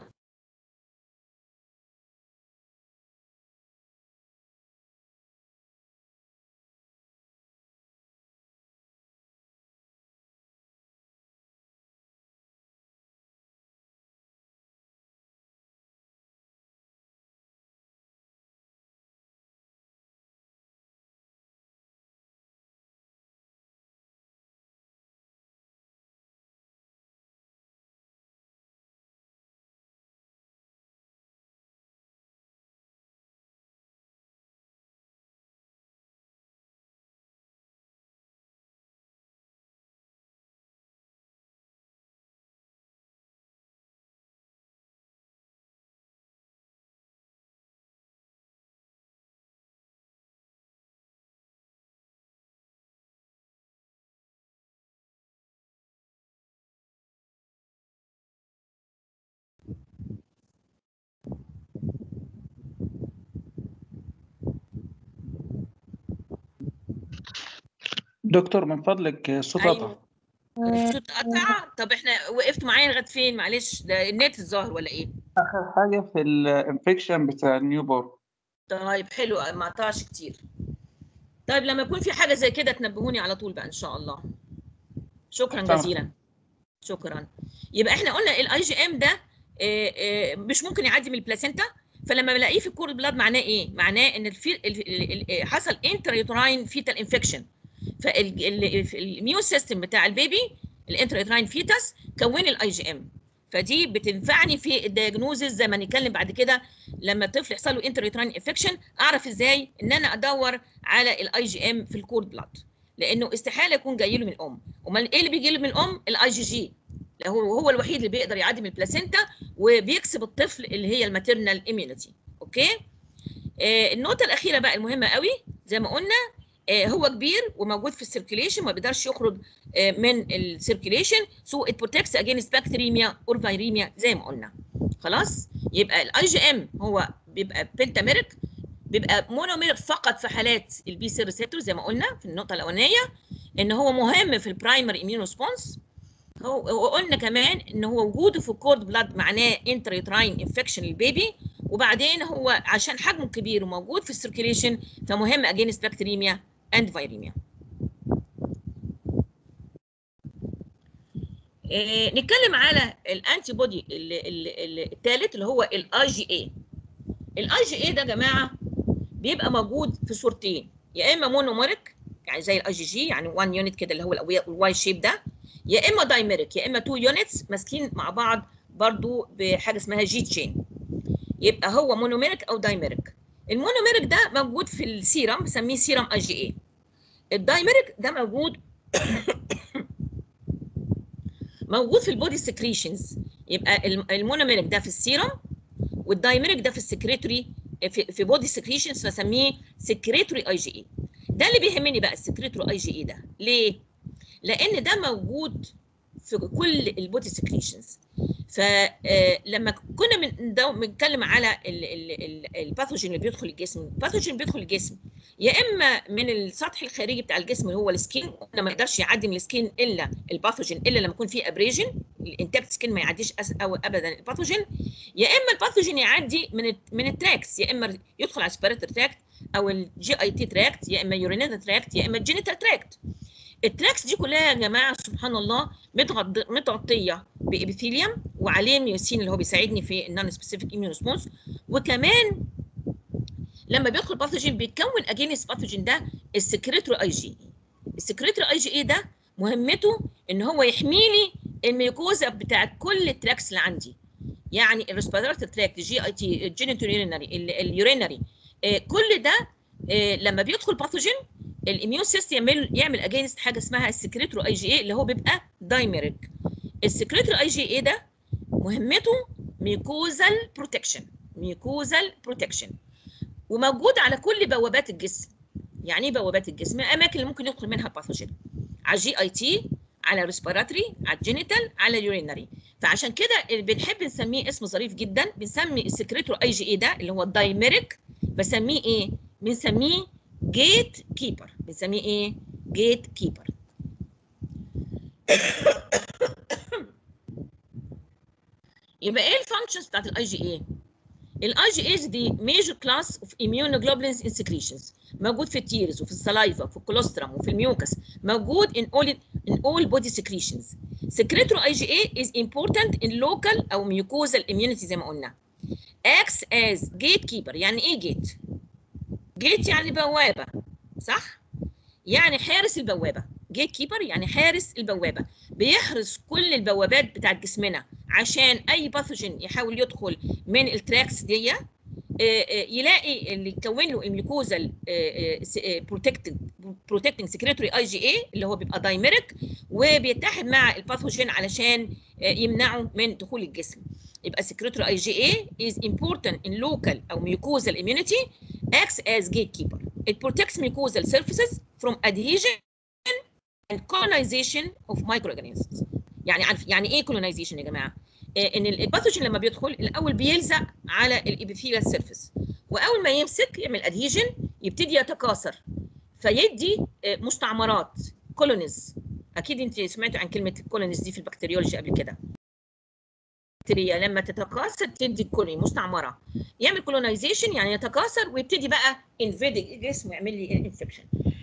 دكتور من فضلك الصوت قطع ايوه الصوت قطع طب احنا وقفت معايا لغايه فين معلش ده النت الظاهر ولا ايه اخر حاجه في الانفكشن بتاع النيو بورن طيب حلو ما قطعش كتير طيب لما يكون في حاجه زي كده تنبهوني على طول بقى ان شاء الله شكرا تمام. جزيلا شكرا يبقى احنا قلنا الاي جي ام ده آه، آه، مش ممكن يعدي من البلاسينتا فلما بلاقيه في الكورد بلاد معناه ايه معناه ان الفي... ال- ال- ال- حصل انتريوتراين فيتال انفكشن فالميون سيستم بتاع البيبي الانتريوتراين فيتاس كون الاي جي ام فدي بتنفعني في الدياجنوزز زي ما نتكلم بعد كده لما الطفل يحصل له انتريوتراين انفكشن اعرف ازاي ان انا ادور على الاي جي ام في الكورد بلاد لانه استحاله يكون جاي له من الام امال ايه اللي بيجي له من الام الاي جي جي هو هو الوحيد اللي بيقدر يعدي من البلاسينتا وبيكسب الطفل اللي هي الماتيرنال اميونيتي اوكي آه النقطه الاخيره بقى المهمه قوي زي ما قلنا آه هو كبير وموجود في السيركيليشن ما بيقدرش يخرج آه من السيركيليشن سو ات بروتكتس اجينست بكتيريميا اور فيريميا زي ما قلنا خلاص يبقى الاي جي ام هو بيبقى بنتاميريك بيبقى مونومير فقط في حالات البي سي ريسبتور زي ما قلنا في النقطه الاولانيه ان هو مهم في البرايمري اميون ريسبونس هو وقلنا كمان ان هو وجوده في الكورد بلاد معناه انتريتراين انفكشن للبيبي وبعدين هو عشان حجمه كبير وموجود في السيركيليشن فمهم اجينست بكتيريميا اند فيريميا إيه نتكلم على الانتي بودي الثالث اللي هو الاي جي اي الاي جي اي ده يا جماعه بيبقى موجود في صورتين يا اما مونوميريك يعني زي الاي جي جي يعني 1 يونت كده اللي هو الواي شيب ده يا اما دايميريك يا اما 2 يونتس ماسكين مع بعض برضو بحاجه اسمها جي تشين يبقى هو مونوميريك او دايميريك المونوميريك ده موجود في السيرم بنسميه سيرم اي جي اي الدايميريك ده موجود موجود في البودي سكريشنز يبقى المونوميريك ده في السيرم والدايميريك ده في السكريتوري في, في بودي سكريشنز فسميه سكريتوري اي جي اي ده اللي بيهمني بقى السكريتوري اي جي اي ده ليه لان ده موجود في كل البودي سكريشنز فلما كنا من بنتكلم على الباثوجين اللي بيدخل الجسم الباثوجين اللي بيدخل الجسم يا اما من السطح الخارجي بتاع الجسم اللي هو السكين ما يقدرش يعدي من السكين الا الباثوجين الا لما يكون فيه ابريجن الانتاكت سكين ما يعديش أو ابدا الباثوجين يا اما الباثوجين يعدي من من التراكس يا اما يدخل على السبيرتر تراكت او الجي اي تي تراكت يا اما يورينال تراكت يا اما الجينيتال تراكت التراكس دي كلها يا جماعه سبحان الله متغطيه بابيثيليوم وعليه ميوسين اللي هو بيساعدني في النون سبيسيفيك اميون ريسبونس وكمان لما بيدخل باثوجين بيتكون اجينست باثوجين ده السكريتوري اي جي السكريتوري اي جي اي ده مهمته ان هو يحمي لي الميوكوزا بتاعت كل التراكس اللي عندي يعني الريسبيراتوري تراكت الجي اي تي الجينيتال يورينري اليورينري كل ده لما بيدخل باثوجين الاميون سيستم يعمل يعمل اجينست حاجه اسمها السكريتوري اي جي اي اللي هو بيبقى دايميريك السكريتوري اي جي اي ده مهمته ميكوزال بروتكشن ميكوزال بروتكشن وموجود على كل بوابات الجسم يعني ايه بوابات الجسم الاماكن اللي ممكن يدخل منها باثوجين على الجي اي تي على ريسبيراتوري على الجينيتال على اليورينري فعشان كده بنحب نسميه اسم ظريف جدا بنسمي السكريتور اي جي اي ده اللي هو الدايميريك بسميه ايه بنسميه جيت كيبر بنسميه ايه جيت كيبر يبقى ايه الفانكشنز بتاعت الاي جي اي الاي جي ايز دي ميجر كلاس اوف immunoglobulins in secretions موجود في التيرز وفي السلايفا وفي الكولوسترم وفي الميوكس موجود in all in all body secretions secretory IgA is important in local او mucosal immunity زي ما قلنا acts as gatekeeper يعني ايه جيت جيت يعني بوابه صح يعني حارس البوابه جيت كيبر يعني حارس البوابه بيحرس كل البوابات بتاعت جسمنا عشان اي باثوجين يحاول يدخل من التراكس دي يلاقي اللي يكون له الميكوزال بروتكتد بروتكتنج سكريتوري اي جي اي اللي هو بيبقى دايميريك وبيتحد مع الباثوجين علشان يمنعه من دخول الجسم يبقى secretory IgA is important in local أو mucosal immunity acts as gatekeeper. It protects mucosal surfaces from adhesion and colonization of microorganisms. يعني عارف يعني ايه colonization يا جماعه؟ ان الباثوجين لما بيدخل الاول بيلزق على الابيثيليال سيرفيس واول ما يمسك يعمل ادهيجن يبتدي يتكاثر فيدي مستعمرات كولونيز اكيد انت سمعتوا عن كلمه الكولونيز دي في البكتيريولوجي قبل كده البكتيريا لما تتكاثر تدي كولوني مستعمره يعمل كولونايزيشن يعني يتكاثر ويبتدي بقى انفيد الجسم ويعمل لي انفكشن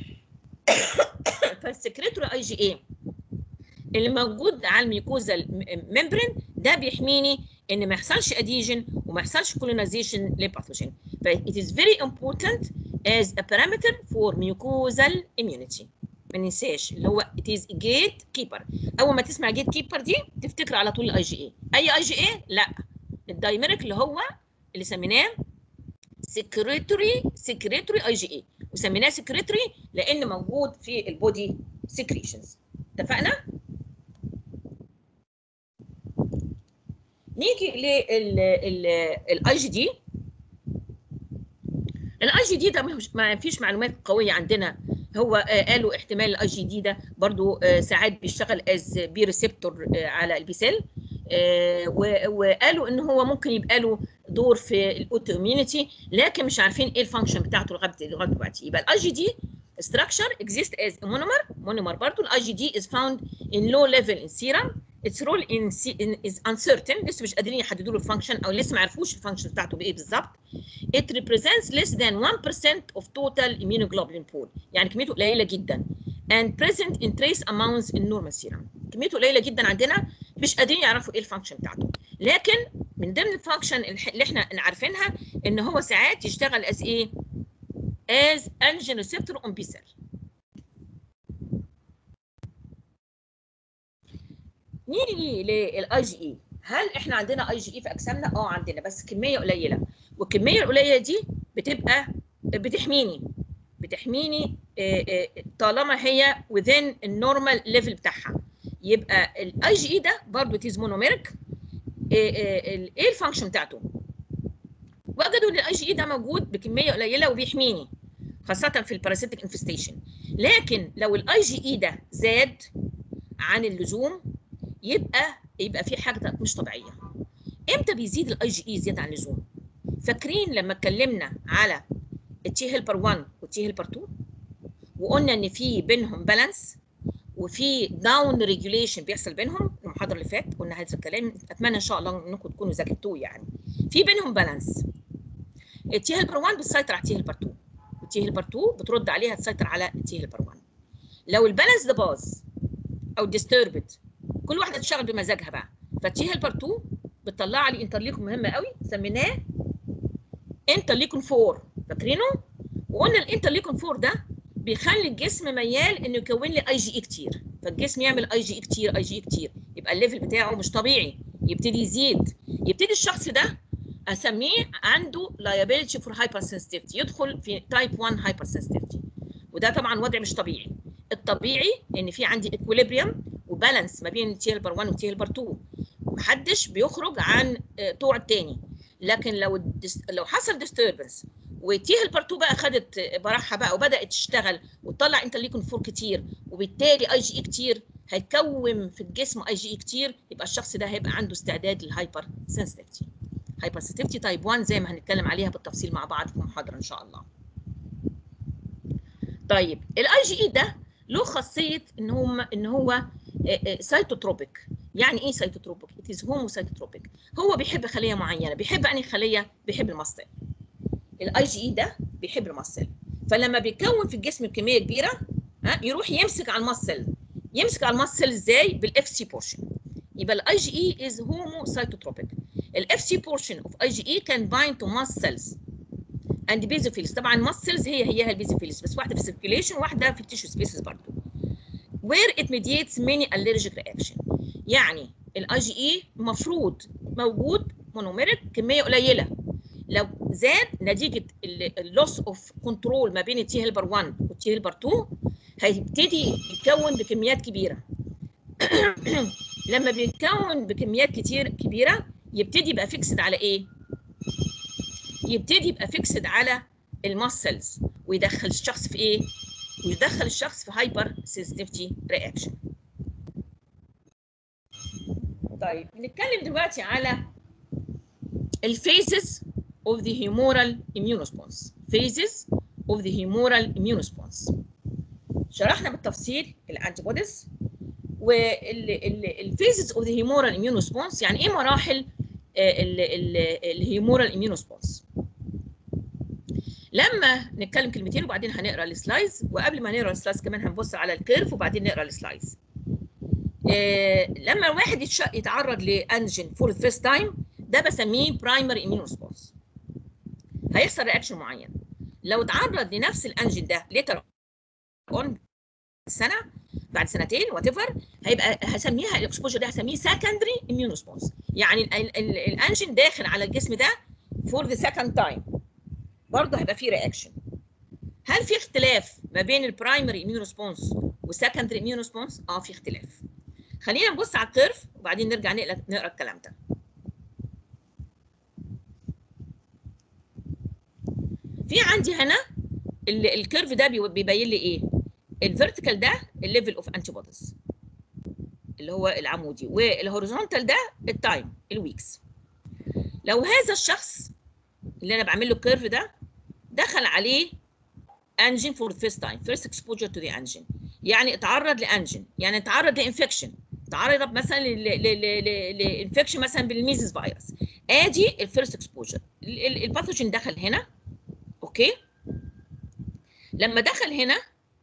فالسكريتوري اي جي اي اللي موجود على الميكوزا ممبرين ده بيحميني ان ما يحصلش اديجن وما يحصلش كولونايزيشن للباثوجين ف it is very important as a parameter for mucosal immunity ما ننساش اللي هو it is gate keeper اول ما تسمع جيت كيبر دي تفتكر على طول الاي جي اي اي اي جي اي لا الدايميريك اللي هو اللي سميناه سكريتوري سكريتوري اي جي اي وسميناه سكريتوري لان موجود في البودي سكريشنز اتفقنا نيجي للاي جي دي الاي جي دي ده ما فيش معلومات قويه عندنا هو قالوا احتمال الاي جي دي ده برضو ساعات بيشتغل از بي ريسبتور على البيسيل وقالوا ان هو ممكن يبقى له دور في الاوتو اميونيتي لكن مش عارفين ايه الفانكشن بتاعته لغايه لغايه دلوقتي يبقى الاي جي دي structure exists as a monomer monomer برضو الاي جي دي is found in low level in serum its role in, in is uncertain لسه مش قادرين يحددوا له الفانكشن او لسه ما عرفوش الفانكشن بتاعته بايه بالظبط it represents less than 1% of total immunoglobulin pool يعني كميته قليله جدا and present in trace amounts in normal serum كميته قليله جدا عندنا مش قادرين يعرفوا ايه الفانكشن بتاعته لكن من ضمن الفانكشن اللي احنا عارفينها ان هو ساعات يشتغل as ايه as antigen receptor on B cell نيجي للاي جي اي هل احنا عندنا اي جي اي في اجسامنا اه عندنا بس كميه قليله والكميه القليله دي بتبقى بتحميني بتحميني طالما هي within النورمال ليفل بتاعها يبقى الاي جي اي ده برضه تيز مونوميريك ايه الفانكشن بتاعته وجدوا ان الاي جي اي ده موجود بكميه قليله وبيحميني خاصه في الباراسيتيك انفستيشن لكن لو الاي جي اي ده زاد عن اللزوم يبقى يبقى في حاجه مش طبيعيه امتى بيزيد الاي جي اي زياده عن اللزوم فاكرين لما اتكلمنا على التي هيلبر 1 والتي هيلبر 2 وقلنا ان في بينهم بالانس وفي داون ريجوليشن بيحصل بينهم المحاضره اللي فاتت قلنا هذا الكلام اتمنى ان شاء الله انكم تكونوا ذاكرتوه يعني في بينهم بالانس التي هيلبر 1 بتسيطر على التي هيلبر 2 والتي هيلبر 2 بترد عليها تسيطر على التي هيلبر 1 لو البالانس ده باظ او ديستربد كل واحده تشتغل بمزاجها بقى فالتي هيلبر 2 بتطلع لي انترليكون مهم قوي سميناه انترليكون 4 فاكرينه وقلنا الانترليكون 4 ده بيخلي الجسم ميال انه يكون لي اي جي اي كتير فالجسم يعمل اي جي اي كتير اي جي اي كتير يبقى الليفل بتاعه مش طبيعي يبتدي يزيد يبتدي الشخص ده اسميه عنده liability for hypersensitivity يدخل في تايب 1 hypersensitivity وده طبعا وضع مش طبيعي الطبيعي ان في عندي equilibrium وبالانس ما بين تي هيلبر 1 وتي هيلبر 2 محدش بيخرج عن طوع التاني لكن لو لو حصل ديستربنس وتي هيلبر 2 بقى خدت براحها بقى وبدات تشتغل وتطلع انترليكون 4 كتير وبالتالي اي جي اي كتير هيتكون في الجسم اي جي اي كتير يبقى الشخص ده هيبقى عنده استعداد للهايبر سنسيتيفيتي هايبر سنسيتيفيتي تايب 1 زي ما هنتكلم عليها بالتفصيل مع بعض في محاضره ان شاء الله طيب الاي جي اي ده له خاصيه ان هو ان هو سايتوتروبيك يعني ايه سيتوتروبيك it is homocytotropic هو بيحب خليه معينه بيحب انهي خليه بيحب المصل الاي جي اي ده بيحب المصل فلما بيتكون في الجسم بكميه كبيره ها يروح يمسك على المصل يمسك على المصل ازاي بالاف سي بورشن يبقى الاي جي اي از homocytotropic الاف سي بورشن اوف اي جي اي كان بايند تو ماست سيلز اند بيزوفيلز طبعا ماست سيلز هي هي البيزوفيلز بس واحده في السيركيليشن واحده في التيشو سبيسز برضه where it mediates many allergic reaction يعني الاي جي اي المفروض موجود مونوميريك كميه قليله لو زاد نتيجه اللوس اوف كنترول ما بين التي هيلبر 1 والتي هيلبر 2 هيبتدي يتكون بكميات كبيره لما بيتكون بكميات كتير كبيره يبتدي يبقى فيكسد على ايه يبتدي يبقى فيكسد على الماسلز ويدخل الشخص في ايه ويدخل الشخص في هايبر سنسيتيفيتي رياكشن طيب نتكلم دلوقتي على الفيزز of the humoral immune response phases of the humoral immune response شرحنا بالتفصيل الانتي بوديز والفيزز اوف ذا هيمورال اميون ريسبونس يعني ايه مراحل الهيمورال اميون ريسبونس لما نتكلم كلمتين وبعدين هنقرا السلايدز وقبل ما نقرا السلايدز كمان هنبص على الكيرف وبعدين نقرا السلايدز لما الواحد يتعرض لانجين فور ذا فيرست تايم ده بسميه برايمري اميون ريسبونس هيحصل رياكشن معين لو اتعرض لنفس الانجين ده ليتر اون سنه بعد سنتين وات ايفر هيبقى هسميها الاكسبوجر ده هسميه سكندري اميون ريسبونس يعني الانجين داخل على الجسم ده فور ذا سكند تايم برضه هيبقى فيه رياكشن هل في اختلاف ما بين البرايمري اميون ريسبونس والسكندري اميون ريسبونس اه في اختلاف خلينا نبص على الكيرف وبعدين نرجع نقرا نقرا الكلام ده في عندي هنا الكيرف ده بيبين لي ايه الفيرتيكال ده الليفل اوف انتي بوديز اللي هو العمودي والهوريزونتال ده التايم الويكس لو هذا الشخص اللي انا بعمل له الكيرف ده دخل عليه انجين فور فيرست تايم فيرست اكسبوجر تو ذا انجين يعني اتعرض لانجين يعني اتعرض لانفكشن تعرض مثلا لانفكشن مثلا بالميزز فيروس ادي الفيرست اكسبوجر الباثوجين دخل هنا اوكي لما دخل هنا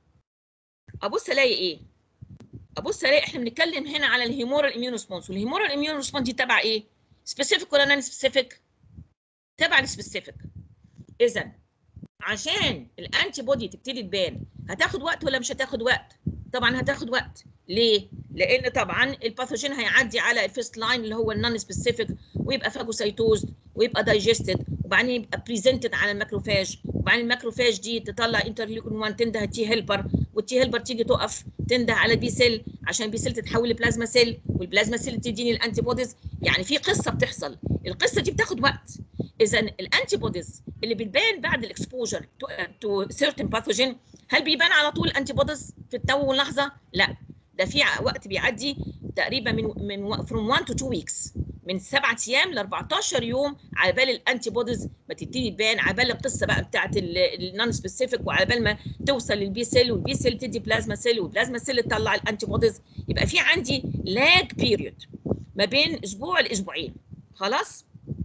ابص الاقي ايه ابص الاقي احنا بنتكلم هنا على الهيمورال اميون ريسبونس والهيمورال اميون ريسبونس دي تبع ايه سبيسيفيك ولا نون سبيسيفيك تبع السبيسيفيك اذا عشان الانتي بودي تبتدي تبان هتاخد وقت ولا مش هتاخد وقت طبعا هتاخد وقت ليه لان طبعا الباثوجين هيعدي على الفيرست لاين اللي هو النون سبيسيفيك ويبقى فاجوسايتوزد ويبقى دايجستد وبعدين يبقى بريزنتد على الماكروفاج وبعدين الماكروفاج دي تطلع انترليوكين 1 تنده التي هيلبر والتي هيلبر تيجي تقف تنده على بي سيل عشان البي سيل تتحول لبلازما سيل والبلازما سيل تديني الانتي بوديز يعني في قصه بتحصل القصه دي بتاخد وقت اذا الانتي بوديز اللي بتبان بعد الاكسبوجر تو سيرتن باثوجين هل بيبان على طول الانتي بوديز في التو واللحظه لا ده في وقت بيعدي تقريبا من من from 1 to 2 weeks من 7 ايام ل 14 يوم على بال الانتي بوديز ما تبتدي تبان على بال القصه بقى بتاعت النون سبيسيفيك وعلى بال ما توصل للبي سيل والبي سيل تدي بلازما سيل والبلازما سيل تطلع الانتي بوديز يبقى في عندي لاج بيريود ما بين اسبوع لاسبوعين خلاص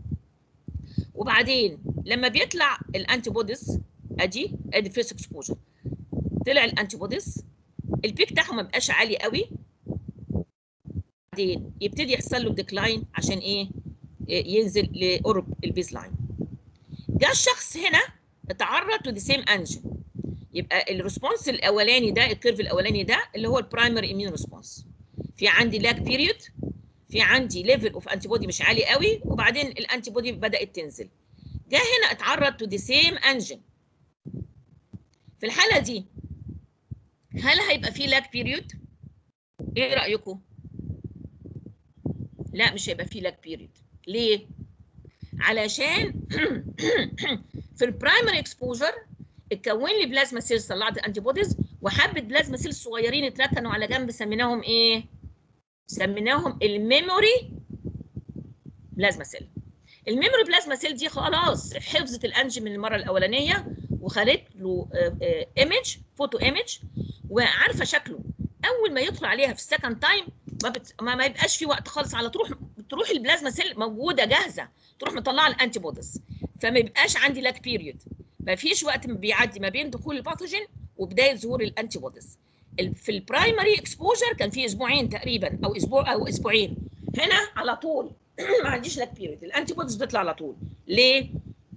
وبعدين لما بيطلع الانتي بوديز ادي ادي فيرست اكسبوجر طلع الانتي بوديز البيك بتاعهم ما بقاش عالي قوي بعدين يبتدي يحصل له ديكلاين عشان ايه ينزل لقرب البيز لاين جه الشخص هنا اتعرض تو ذا سيم انجن يبقى الريسبونس الاولاني ده الكيرف الاولاني ده اللي هو البرايمري اميون ريسبونس في عندي لاج بيريود في عندي ليفل اوف انتي بودي مش عالي قوي وبعدين الانتي بودي بدات تنزل جه هنا اتعرض تو ذا سيم انجن في الحاله دي هل هيبقى في لاج بيريود ايه رايكم لا مش هيبقى في لاج بيريود ليه علشان في البرايمري اكسبوجر اتكون لي بلازما سيلز طلعت انتي بوديز وحبه بلازما سيلز صغيرين اتركنوا على جنب سميناهم ايه سميناهم الميموري بلازما سيل الميموري بلازما سيل دي خلاص حفظت الانجين من المره الاولانيه وخدت له ايمج فوتو ايمج وعارفه شكله اول ما يدخل عليها في السكند تايم ما, بت... ما ما يبقاش في وقت خالص على تروح تروح البلازما سيل موجوده جاهزه تروح مطلعه الانتي بوديز فما يبقاش عندي لاك بيريود ما فيش وقت بيعدي ما بين دخول الباثوجين وبدايه ظهور الانتي بوديز ال- في البرايمري اكسبوجر كان في اسبوعين تقريبا او اسبوع او اسبوعين هنا على طول ما عنديش لاك بيريود الانتي بوديز بتطلع على طول ليه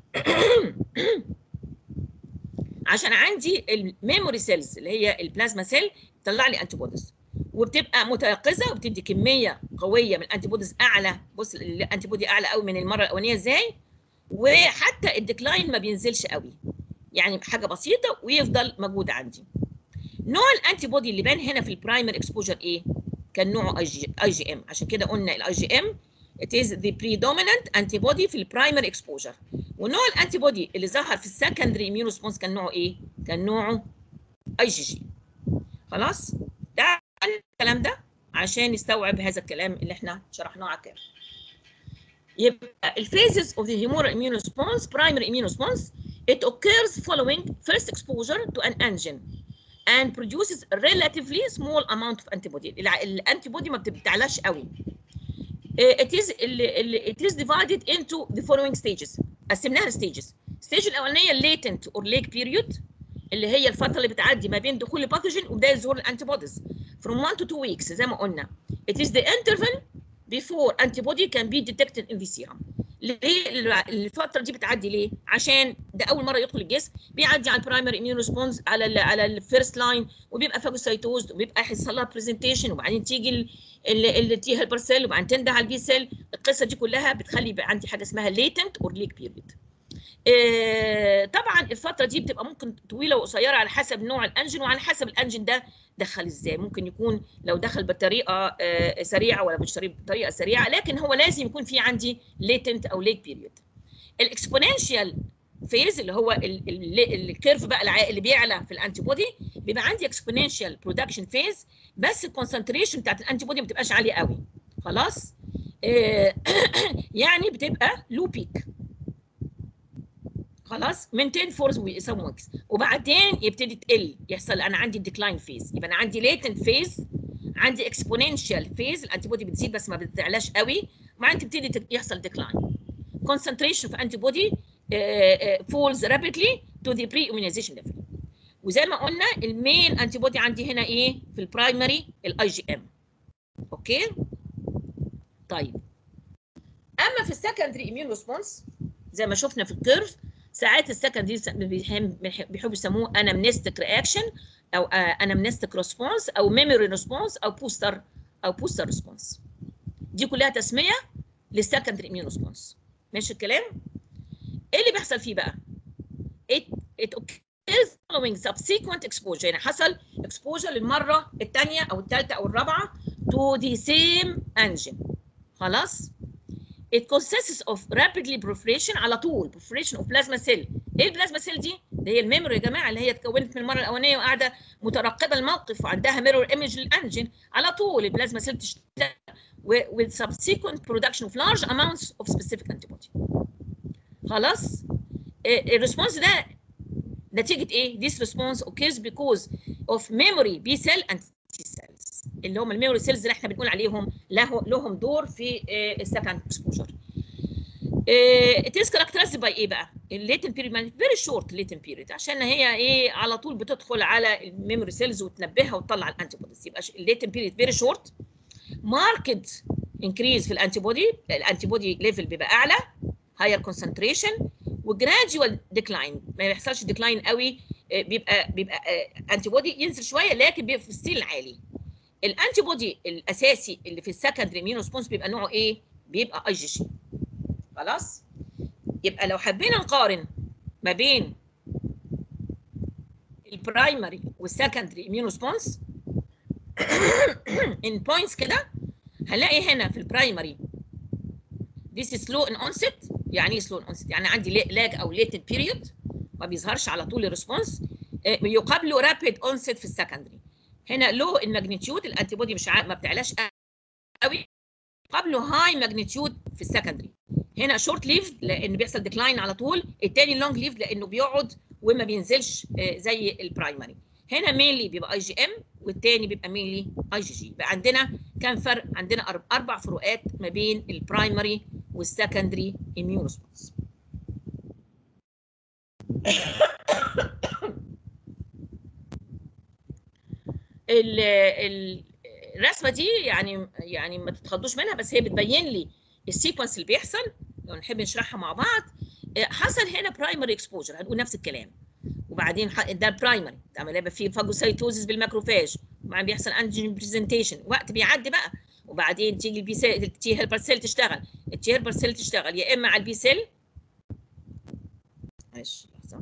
عشان عندي الميموري سيلز اللي هي البلازما سيل تطلع لي انتي بوديز وبتبقى متيقظه وبتدي كميه قويه من الانتي بوديز اعلى بص الانتي بودي اعلى قوي من المره الاولانيه ازاي وحتى الديكلاين ما بينزلش قوي يعني حاجه بسيطه ويفضل موجود عندي نوع الانتي بودي اللي بان هنا في البرايمر اكسبوجر ايه كان نوعه اي جي اي جي ام عشان كده قلنا الاي جي ام it is the predominant antibody في البرايمر اكسبوجر ونوع الانتي بودي اللي ظهر في السكندري اميون ريسبونس كان نوعه ايه كان نوعه اي جي جي خلاص ده الكلام ده عشان نستوعب هذا الكلام اللي احنا شرحناه على كده يبقى الفيزز of the humoral immune response primary immune response it occurs following first exposure to an antigen and produces a relatively small amount of antibody الع- الانتيبودي ما بتعلاش قوي Uh, it is ال- ال- it is divided into the following stages قسمناها لستيجز الستيج الاولانيه latent or late period اللي هي الفتره اللي بتعدي ما بين دخول الباثوجين وبدايه ظهور الانتيبوديز from 1 to 2 weeks زي ما قلنا it is the interval before antibody can be detected in the serum ليه ال- الفتره دي بتعدي ليه عشان ده اول مره يدخل الجسم بيعدي على البرايمري اميون ريسبونس على ال على الفيرست لاين وبيبقى فاجوسايتوز وبيبقى يحصل لها برزنتيشن وبعدين تيجي التي هيلبر سيل وبعدين تنده على البي سيل القصه دي كلها بتخلي يبقى عندي حاجه اسمها ليتنت اور ليك بيريد طبعا الفتره دي بتبقى ممكن طويله وقصيره على حسب نوع الانجن وعلى حسب الانجن ده دخل ازاي ممكن يكون لو دخل بطريقه آه، سريعه ولا مش طريقة- بطريقه سريعه لكن هو لازم يكون في عندي ليتنت او ليك بيريود الاكسبوننشال فيز اللي هو ال- ال- الكيرف بقى الع- اللي بيعلى في الانتي بودي بيبقى عندي اكسبوننشال برودكشن فيز بس الكونسنتريشن بتاعت الانتي بودي ما بتبقاش عاليه قوي خلاص آه، يعني بتبقى لو بيك خلاص من 10 فورز وسم ويكس وبعدين يبتدي تقل يحصل انا عندي ديكلاين فيز يبقى انا عندي ليتنت فيز عندي اكسبوننشال فيز الانتي بودي بتزيد بس ما بتعلاش قوي وبعدين تبتدي تك- يحصل ديكلاين concentration في انتي بودي falls rapidly to the pre-immunization level وزي ما قلنا المين انتي بودي عندي هنا ايه في البرايمري الاي جي ام اوكي طيب اما في السكندري اميون ريسبونس زي ما شفنا في الكيرف ساعات السكندري بيحبوا يسموه انامنستيك رياكشن او انامنستيك ريسبونس او ميموري ريسبونس او بوستر او بوستر ريسبونس دي كلها تسميه للسكندري اميون ريسبونس ماشي الكلام ايه اللي بيحصل فيه بقى it it occurs following subsequent exposure يعني حصل exposure للمره الثانيه او الثالثه او الرابعه to the same antigen خلاص it consists of rapidly proliferation على طول proliferation of plasma cell ايه البلازما سيل دي اللي هي الميموري يا جماعه اللي هي اتكونت من المره الاولانيه وقاعده مترقبه الموقف وعندها ميرور ايمج للانجين على طول البلازما سيل تشتغل و- with subsequent production of large amounts of specific antibody خلاص إيه الريسبونس ده نتيجه ايه this response occurs because of memory B cell and T cells اللي هم الميموري سيلز اللي احنا بنقول عليهم له لهم دور في السكند اكسبوجر it is characterized by ايه بقى الليتن بيريد فيري شورت ليتن بيريد عشان هي ايه على طول بتدخل على الميموري سيلز وتنبهها وتطلع الانتي بوديز يبقى الليتن بيريد فيري شورت ماركت انكريز في الانتي بودي الانتي بودي ليفل بيبقى اعلى هاير كونسنتريشن وجراديوال ديكلاين ما يحصلش ديكلاين قوي آه، بيبقى بيبقى انتي بودي ينزل شويه لكن بيبقى في الستيل عالي الانتي بودي الاساسي اللي في السكندري اميون ريسبونس بيبقى نوعه ايه بيبقى اي جي جي خلاص يبقى لو حبينا نقارن ما بين البرايمري والسكندري اميون ريسبونس ان بوينتس كده هنلاقي هنا في البرايمري this is slow in onset يعني ايه slow in onset يعني عندي لاج او latent period ما بيظهرش على طول الريسبونس يقابله rapid onset في السكندري هنا لو الماجنتيود الانتي بودي مش ع- ما بتعلاش قوي قبله هاي ماجنتيود في السكندري هنا شورت ليفد لان بيحصل ديكلاين على طول التاني لونج ليفد لانه بيقعد وما بينزلش آه، زي البرايمري هنا مينلي بيبقى اي جي ام والتاني بيبقى مينلي اي جي جي يبقى عندنا كام فرق عندنا أرب- اربع فروقات ما بين البرايمري والسكندري اميون ريسبونس ال- ال- الرسمه دي يعني يعني ما تتخضوش منها بس هي بتبين لي السيكونس اللي بيحصل لو نحب نشرحها مع بعض آه، حصل هنا برايمري اكسبوجر هنقول نفس الكلام وبعدين ح- ده البرايمري تعمل يبقى في فاجوسايتوزيس بالماكروفاج وبعدين بيحصل انتيجين برزنتيشن وقت بيعدي بقى وبعدين تيجي البي سيل التي هيلبر سيل تشتغل التي هيلبر سيل تشتغل يا اما على البي سيل معلش لحظه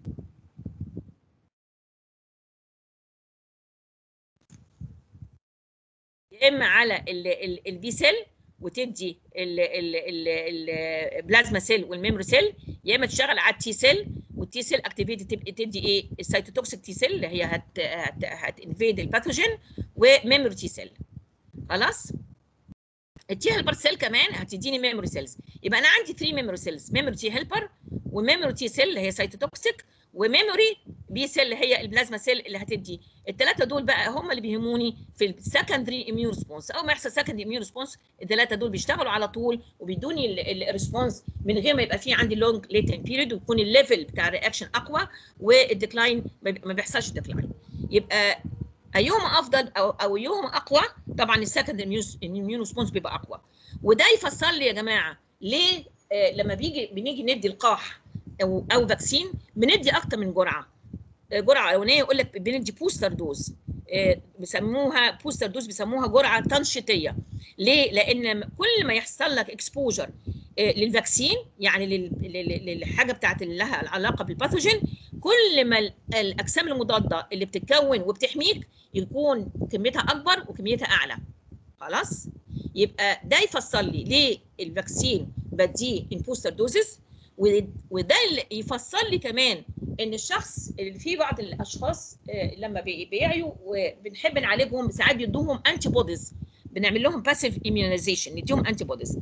يا اما على البي سيل وتدي البلازما سيل والميموري سيل يا اما تشتغل على التي سيل والتي سيل اكتيفيتي تبقى تدي ايه السيتوتوكسيك تي سيل اللي هي هت هت هتنفيد الباثوجين وميموري تي سيل خلاص التي هيلبر سيل كمان هتديني ميموري سيلز يبقى انا عندي 3 ميموري سيلز ميموري تي هيلبر وميموري تي سيل اللي هي سيتوتوكسيك وميموري بي سيل اللي هي البلازما سيل اللي هتدي الثلاثه دول بقى هم اللي بيهموني في السكندري اميون ريسبونس اول ما يحصل سكندري اميون ريسبونس الثلاثه دول بيشتغلوا على طول وبيدوني الريسبونس من غير ما يبقى في عندي لونج ليتن بيريد ويكون الليفل بتاع الرياكشن اقوى والديكلاين ما بيحصلش ديكلاين يبقى ايهما افضل او او ايهما اقوى طبعا السكندري اميون ريسبونس بيبقى اقوى وده يفسر لي يا جماعه ليه آه لما بيجي بنيجي ندي لقاح او او فاكسين بندي اكتر من جرعه جرعه اولانيه يقول لك بندي بوستر دوز بيسموها بوستر دوز بيسموها جرعه تنشيطيه ليه لان كل ما يحصل لك اكسبوجر للفاكسين يعني للحاجه بتاعت اللي لها علاقه بالباثوجين كل ما الاجسام المضاده اللي بتتكون وبتحميك يكون كميتها اكبر وكميتها اعلى خلاص يبقى ده يفسر لي ليه الفاكسين بديه ان بوستر دوزز وده اللي يفسر لي كمان ان الشخص اللي في بعض الاشخاص لما بيعيوا وبنحب نعالجهم ساعات بيدوهم انتي بوديز بنعمل لهم باسيف اميونيزيشن نديهم انتي بوديز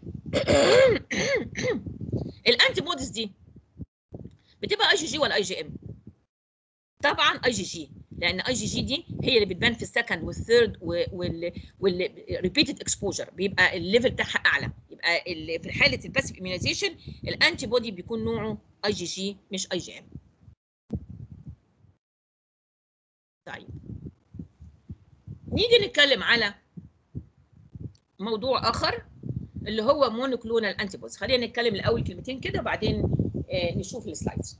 الانتي بوديز دي بتبقى اي جي جي ولا اي جي ام طبعا اي جي جي لان اي جي جي دي هي اللي بتبان في السكند والثيرد والريبيتد اكسبوجر بيبقى الليفل بتاعها اعلى يبقى في حاله الباسيف اميونيزيشن الانتي بودي بيكون نوعه اي جي جي مش اي جي ام طيب نيجي نتكلم على موضوع اخر اللي هو مونوكلونال انتي بوديز خلينا نتكلم الاول كلمتين كده وبعدين آه نشوف السلايدز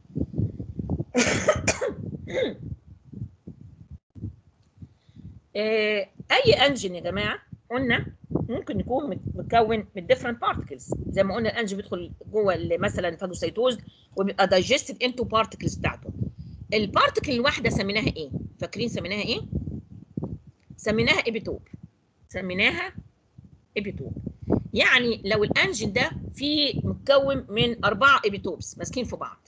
آه اي انجن يا جماعه قلنا ممكن يكون متكون من ديفرنت بارتكلز زي ما قلنا الانجن بيدخل جوه مثلا فاجوسيتوز وبيبقى دايجستد انتو بارتكلز بتاعته البارتكل الواحده سميناها ايه فاكرين سميناها ايه سميناها ايبيتوب سميناها ايبيتوب يعني لو الانجن ده فيه متكون من اربعه ايبيتوبس ماسكين في بعض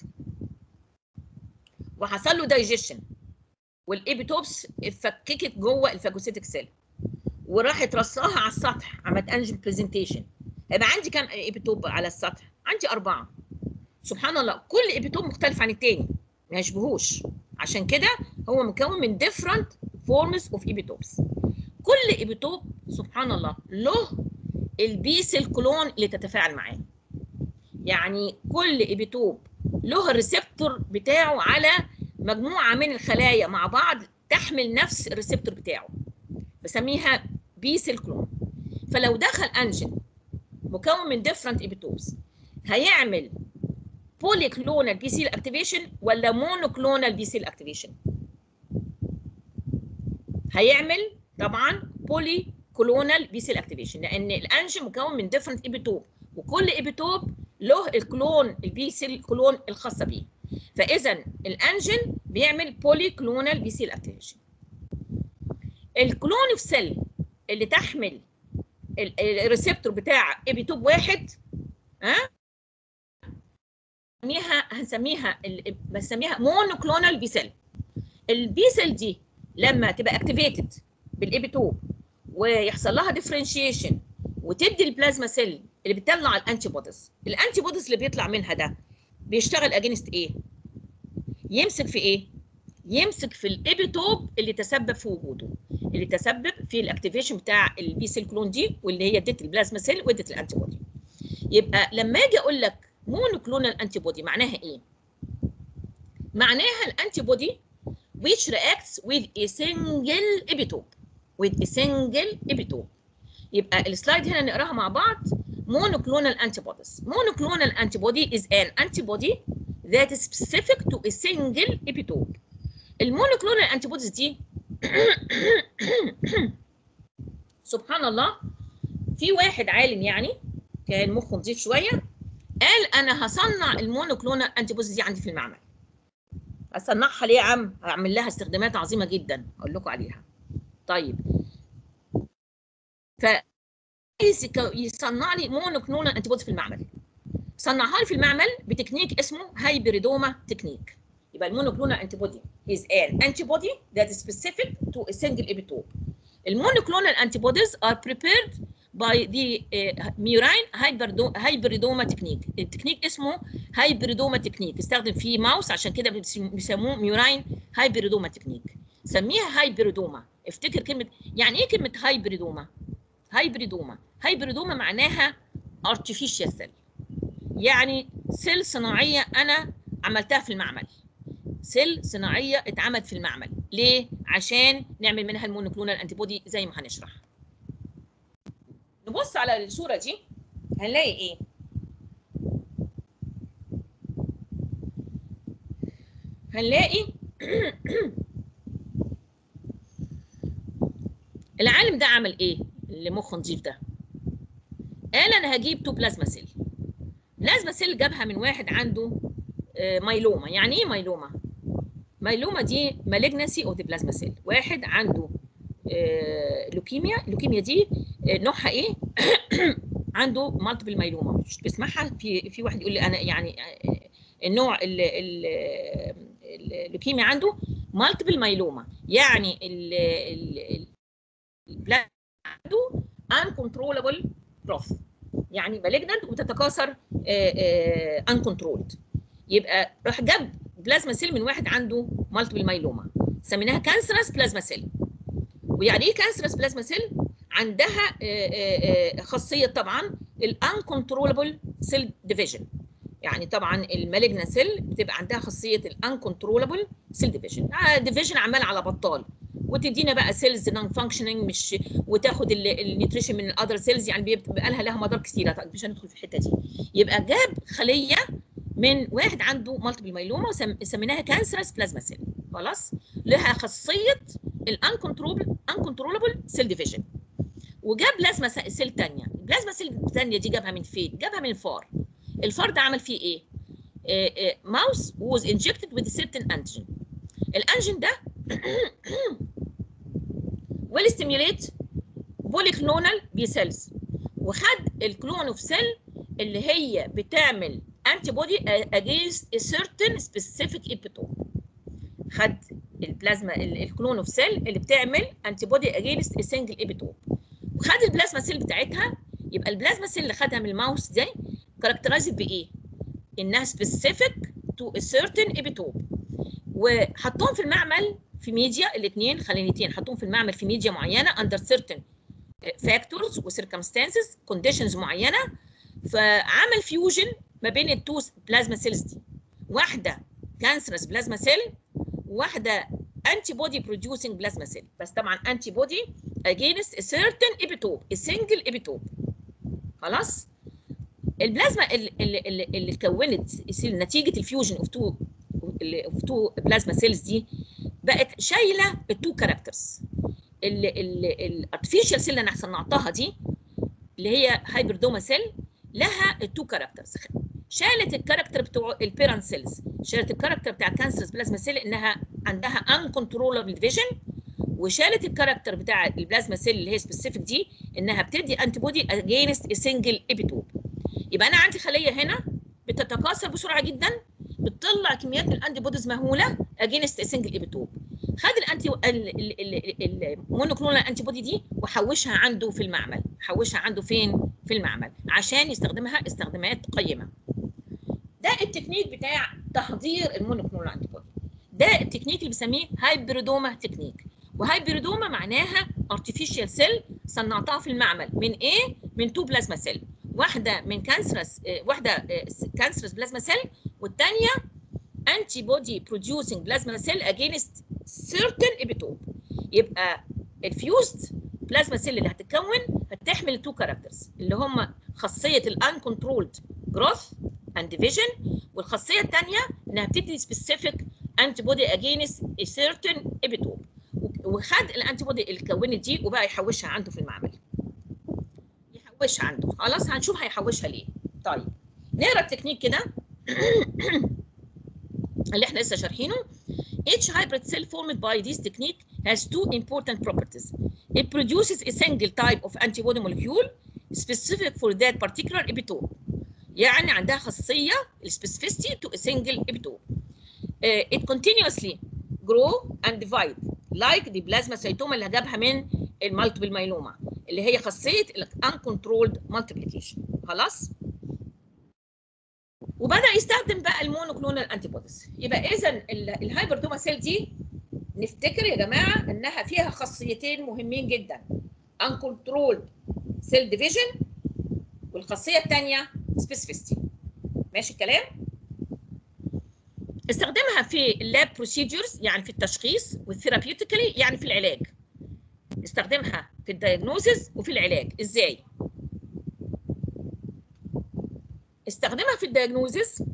وحصل له دايجيشن والايبيتوبس اتفككت جوه الفاجوسيتك سيل وراحت رصاها على السطح عملت انجن برزنتيشن هيبقى عندي كام ايبيتوب على السطح عندي اربعه سبحان الله كل ايبيتوب مختلف عن الثاني ما يشبهوش عشان كده هو مكون من different forms of ايبيتوبس كل ايبيتوب سبحان الله له البيس الكلون اللي تتفاعل معاه يعني كل ايبيتوب له الريسبتور بتاعه على مجموعه من الخلايا مع بعض تحمل نفس الريسبتور بتاعه بسميها بيس الكلون فلو دخل انجن مكون من different ايبيتوبس هيعمل بولي كلونال بي سيل اكتيفيشن ولا مونو كلونال بي سيل اكتيفيشن هيعمل طبعا بولي كلونال بي سيل اكتيفيشن لان الانجن مكون من ديفرنت ايبيتوب وكل ايبيتوب له الكلون البي سيل كلون الخاصه بيه فاذا الانجن بيعمل بولي كلونال بي سيل اكتيفيشن الكلون اوف سيل اللي تحمل الريسبتور بتاع ايبيتوب واحد ها هنسميها هنسميها بنسميها مونوكلونال بي سيل البي سيل دي لما تبقى اكتيفيتد بالايبيتوب ويحصل لها ديفرنشيشن وتدي البلازما سيل اللي بتطلع الانتي بوديز الانتي بوديز اللي بيطلع منها ده بيشتغل اجينست ايه يمسك في ايه يمسك في الابيتوب اللي تسبب في وجوده اللي تسبب في الاكتيفيشن بتاع البي سيل كلون دي واللي هي ادت البلازما سيل وادت الانتي بودي يبقى لما اجي اقول لك مونوكلونال انتي بودي معناها ايه معناها الانتي بودي which reacts with a single epitope with a single epitope يبقى السلايد هنا نقراها مع بعض monoclonal antibodies monoclonal antibody is an antibody that is specific to a single epitope المونوكلونال antibodies دي سبحان الله في واحد عالم يعني كان مخه نضيف شويه قال انا هصنع المونوكلونال انتيبوديز دي عندي في المعمل هصنعها ليه يا عم هعمل لها استخدامات عظيمه جدا اقول لكم عليها طيب ف يصنع لي مونوكلونال انتيبوديز في المعمل صنعها لي في المعمل بتكنيك اسمه هايبريدوما تكنيك يبقى المونوكلونال انتيبودي is an antibody that is specific to a single epitope المونوكلونال antibodies are prepared by the uh, murine hybridoma technique التكنيك اسمه hybridoma technique استخدم فيه ماوس عشان كده بيسموه murine hybridoma technique سميها هايبريدوما افتكر كلمه يعني ايه كلمه هايبريدوما هايبريدوما هايبريدوما معناها artificial cell يعني سيل صناعيه انا عملتها في المعمل سيل صناعيه اتعملت في المعمل ليه عشان نعمل منها المونوكلونال انتيبودي زي ما هنشرح نبص على الصوره دي هنلاقي ايه هنلاقي العالم ده عمل ايه اللي مخه نضيف ده قال انا هجيب تو بلازما سيل بلازما سيل جابها من واحد عنده مايلوما يعني ايه مايلوما مايلوما دي مالجنسي اوف ذا بلازما سيل واحد عنده لوكيميا اللوكيميا دي نوعها ايه عنده مالتيبل مايلوما مش بسمعها في في واحد يقول لي انا يعني النوع اللوكيميا عنده مالتيبل مايلوما يعني البلازما عنده uncontrollable growth يعني مالجنانت وتتكاثر uncontrolled يبقى راح جاب بلازما سيل من واحد عنده مالتيبل مايلوما سميناها كانسرس بلازما سيل ويعني ايه كانسرس بلازما سيل عندها خاصيه طبعا الانكنترولبل سيل ديفيجن يعني طبعا المالجنا سيل بتبقى عندها خاصيه الانكنترولبل سيل ديفيجن ديفيجن عمال على بطال وتدينا بقى سيلز نون فانكشننج مش وتاخد النيوتريشن من الاذر سيلز يعني بيبقى لها لها مضار كثيره مش هندخل في الحته دي يبقى جاب خليه من واحد عنده مالتيبل مايلوما وسميناها كانسرس بلازما سيل خلاص لها خاصيه الانكنترولبل انكنترولبل سيل ديفيجن وجاب بلازما سيل ثانيه البلازما سيل الثانيه دي جابها من فين جابها من الفار الفار ده عمل فيه ايه ماوس was injected with a certain antigen الانجين ده will stimulate polyclonal B cells وخد الكلون اوف سيل اللي هي بتعمل antibody against a certain specific epitope خد البلازما الكلون اوف سيل اللي بتعمل antibody against a single epitope وخد البلازما سيل بتاعتها يبقى البلازما سيل اللي خدها من الماوس دي كاركترايزد بايه؟ انها specific to a certain epitope وحطهم في المعمل في ميديا الاثنين خلينيتين حطهم في المعمل في ميديا معينه under certain factors و circumstances conditions معينه فعمل فيوجن ما بين التو بلازما سيلز دي واحده كانسرس بلازما سيل واحده انتي بودي بروديوسنج بلازما سيل بس طبعا انتي بودي against a certain epitope a single epitope خلاص البلازما اللي, اللي, اللي اتكونت نتيجه الفيوجن اوف تو اوف تو بلازما سيلز دي بقت شايله التو كاركترز الارتفيشال سيل اللي انا صنعتها دي اللي هي هايبردوما سيل لها التو كاركترز شالت الكاركتر بتوع البيران سيلز شالت الكاركتر بتاع الكانسرس بلازما سيل انها عندها انكنترولبل ديفيجن وشالت الكاركتر بتاع البلازما سيل اللي هي سبيسيفيك دي انها بتدي انتي بودي اجينست سنجل ايبيتوب يبقى انا عندي خليه هنا بتتكاثر بسرعه جدا بتطلع كميات من الانتي بوديز مهوله اجينست سنجل ايبيتوب خد الانتي المونوكلونال انتي بودي دي وحوشها عنده في المعمل حوشها عنده فين في المعمل عشان يستخدمها استخدامات قيمه ده التكنيك بتاع تحضير المونوكلونال انتي بودي ده التكنيك اللي بنسميه هايبريدوما تكنيك وهايبريدوما معناها artificial سيل صنعتها في المعمل من ايه من تو بلازما سيل واحده من كانسرس واحده كانسرس بلازما سيل والثانيه انتي بودي بروديوسنج بلازما سيل اجينست سيرتن ابيتوب يبقى الفيوزد بلازما سيل اللي هتتكون هتحمل تو كاركترز اللي هم خاصيه الان كنترولد جروث اند ديفيجن والخاصيه الثانيه انها بتدي سبيسيفيك انتي بودي اجينست سيرتن ابيتوب وخد الانتي بودي اللي كونت دي وبقى يحوشها عنده في المعمل يحوشها عنده خلاص هنشوف هيحوشها ليه طيب نقرا التكنيك كده اللي احنا لسه شارحينه Each hybrid cell formed by this technique has two important properties. It produces a single type of antibody molecule specific for that particular epitope. يعني عندها خاصية specificity to a single epitope. Uh, it continuously grow and divide like the plasmacytoma اللي جابها من المالتيبل مايلوما اللي هي خاصية ال uncontrolled multiplication. خلاص؟ وبدا يستخدم بقى المونوكلونال انتي بوديز يبقى اذا الهايبردوما سيل دي نفتكر يا جماعه انها فيها خاصيتين مهمين جدا uncontrolled cell division والخاصيه الثانيه specificity ماشي الكلام استخدمها في اللاب بروسيدجرز يعني في التشخيص والثيرابيوتيكالي يعني في العلاج استخدمها في الدايجنوزز وفي العلاج ازاي استخدمها في الدياجنوزس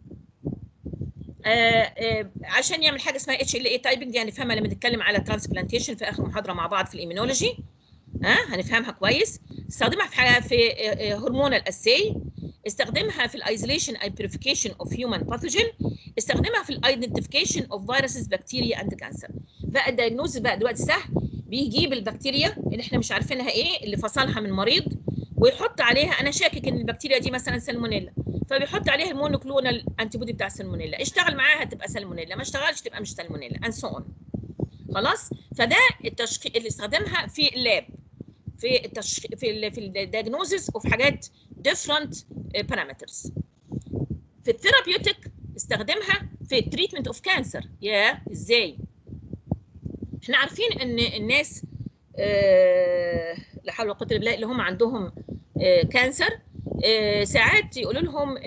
آه آه عشان يعمل حاجه اسمها اتش ال اي تايبنج دي هنفهمها لما نتكلم على ترانسبلانتيشن في اخر محاضره مع بعض في الايمينولوجي ها آه هنفهمها كويس استخدمها في حاجة في هرمونال اساي استخدمها في الايزوليشن اند بيوريفيكيشن اوف هيومن باثوجين استخدمها في الايدنتيفيكيشن اوف فيروسز بكتيريا اند كانسر بقى الدياجنوز بقى دلوقتي سهل بيجيب البكتيريا اللي احنا مش عارفينها ايه اللي فصلها من مريض ويحط عليها انا شاكك ان البكتيريا دي مثلا سالمونيلا فبيحط عليها المونوكلونال انتي بودي بتاع السالمونيلا اشتغل معاها تبقى سالمونيلا ما اشتغلش تبقى مش سالمونيلا اند سو اون خلاص فده التشخيص اللي استخدمها في اللاب في التشخ... في ال في الدياجنوزس اوف حاجات ديفرنت بارامترز في الثيرابيوتيك استخدمها في التريتمنت اوف كانسر يا ازاي احنا عارفين ان الناس آه لا حول ولا قوه الا بالله اللي هم عندهم آه كانسر آه ساعات يقولوا لهم